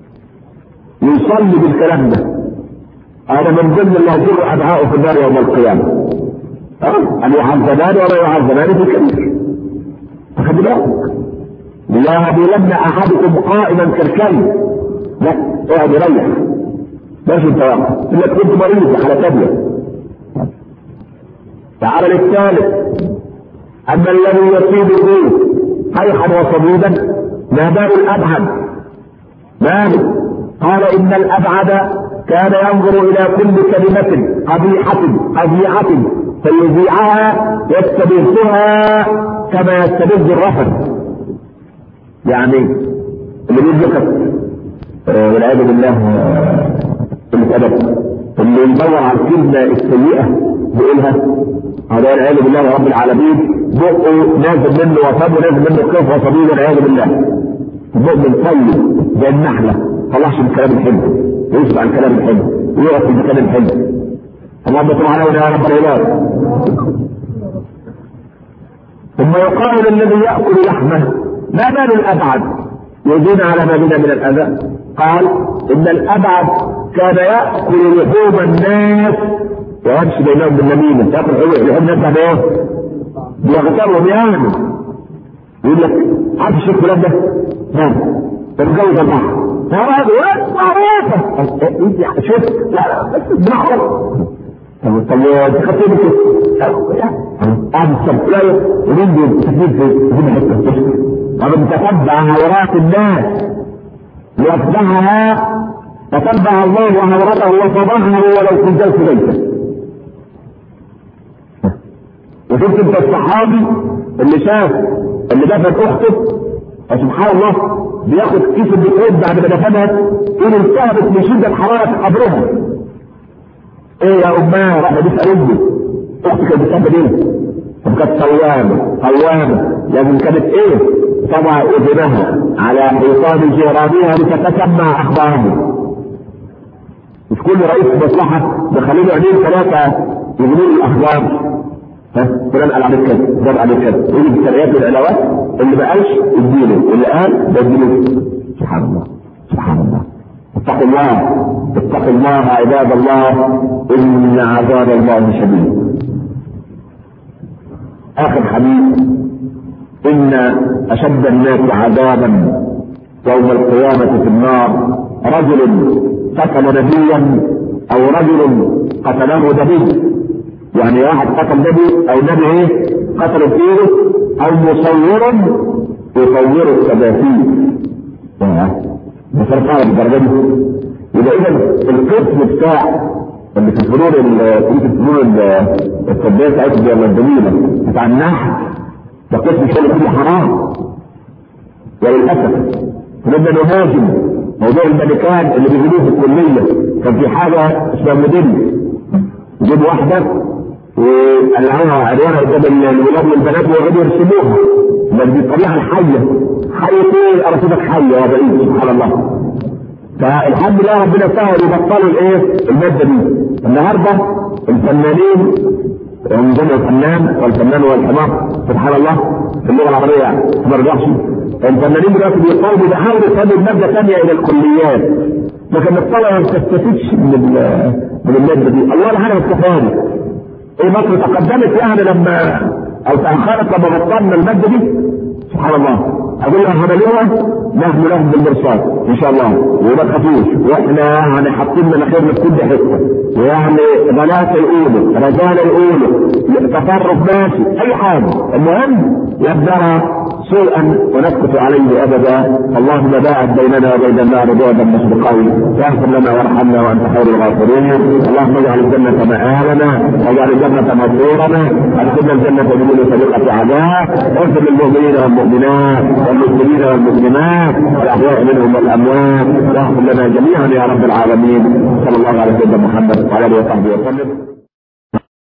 يصلي بالكلام ده هذا من ضمن اللي هيجر ادعاءه في النار يوم القيامة أن يعذبان ولا يعذبان في كبير فخد بالك لا يبولن احدكم قائما كالكلب لا اقعد يريح ماشي انت واقف انك كنت مريض على تبلة تعال للثالث اما الذي يصيب فيه قيحا وصديدا ما بال الابعد ماله قال ان الابعد كان ينظر الى كل كلمة قبيحة قبيحة فيذيعها يستبثها كما يستبث الرفض يعني اللي بيدرك والعياذ بالله قلة أدب اللي يدور على الكلمة السيئة بيقولها هذا والعياذ بالله رب العالمين بقه نازل منه وفمه نازل منه كيف وصديد والعياذ بالله المؤمن طيب زي النحلة طلعش من الكلام الحلو ويسمع الكلام الحلو ويقف في المكان الحلو اللهم صل على يا رب العباد ثم يقال للذي يأكل لحمه ما بال الأبعد يزين على ما بنا من الأذى قال إن الأبعد كان يأكل لحوم الناس ويمشي بينهم بالنميمة يأكل لحوم الناس بعد إيه؟ بيغتروا بيعمل يقول لك عارف الشيخ فلان ده؟ نعم تتجوز البحر هذا معروفة انت شوف لا بس بنحر طب طب تخطي لك قاعد السبت لا ومين دول تكليف في هنا حته ومن تتبع عورات الناس ليتبعها تتبع الله عورته وفضحه ولو كنت في بيته وشفت انت الصحابي اللي شاف اللي دفن اخته وسبحان الله بياخد كيس البترول بعد ما دفنها تقول التهبت من شده حراره قبرها ايه يا امها راح بيسال امي اختي كانت بتعمل ايه؟ طب كانت قوامه قوامه لكن كانت ايه؟ تضع اذنها على حيطان جيرانها لتتسمع اخبارهم مش كل رئيس مصلحه بخليله عينين ثلاثه يقولوا الاخبار ها فلان قال عليك كذا ده قال عليك كذا يقول بالترقيات والعلاوات اللي ما قالش اديله واللي قال ده اديله سبحان الله سبحان الله اتقوا الله اتقوا الله عباد الله ان عذاب الله شديد اخر حديث ان اشد الناس عذابا يوم القيامه في النار رجل قتل نبيا او رجل قتله نبي يعني واحد قتل نبي او نبي ايه قتل بايده او مصور يصور التماثيل بفرقها بالدرجه دي يبقى اذا القسم بتاع اللي في الفنون في الفنون الطبيه بتاعتهم ولا الجميله بتاع النحت ده قسم شغل كله حرام وللاسف ونبدا نهاجم موضوع الملكان اللي بيجيبوه في الكليه كان في حاجه اسمها موديل يجيب واحده وقلعوها عريانه قدام الولاد والبنات ويقعدوا يرسموها بس دي الطبيعه الحيه حيه ايه ارصدك حيه يا بعيد سبحان الله فالحمد لله ربنا سهل يبطلوا الايه الماده دي النهارده الفنانين هم جمع الفنان والفنان والحمار سبحان الله في اللغه العربيه يعني ما رجعش الفنانين دلوقتي بيقاوموا بيحاولوا يسموا ماده ثانيه الى الكليات لكن الطلبه ما بتستفيدش من ال- من الماده دي الله العالم استفادت ايه مصر تقدمت يعني لما او تاخرت لما بطلنا الماده دي سبحان الله اقول لها عملوها نحن لهم بالمرصاد ان شاء الله وما تخافوش واحنا يعني حاطين مناخيرنا في كل حته ويعني بنات يقولوا رجال يقولوا تطرف ماشي اي حاجه المهم يبدأ سوءا ونسكت عليه ابدا اللهم باعد بيننا وبين النار بعدا مسبقين واغفر لنا وارحمنا وانت خير الغافرين اللهم اجعل الجنه مآلنا واجعل الجنه مصيرنا ادخلنا الجنه بدون سابقه عذاب واغفر للمؤمنين والمؤمنات والمسلمين والمسلمات الاحياء منهم والاموات واغفر لنا جميعا يا رب العالمين صلى الله على سيدنا محمد وعلى اله وصحبه وسلم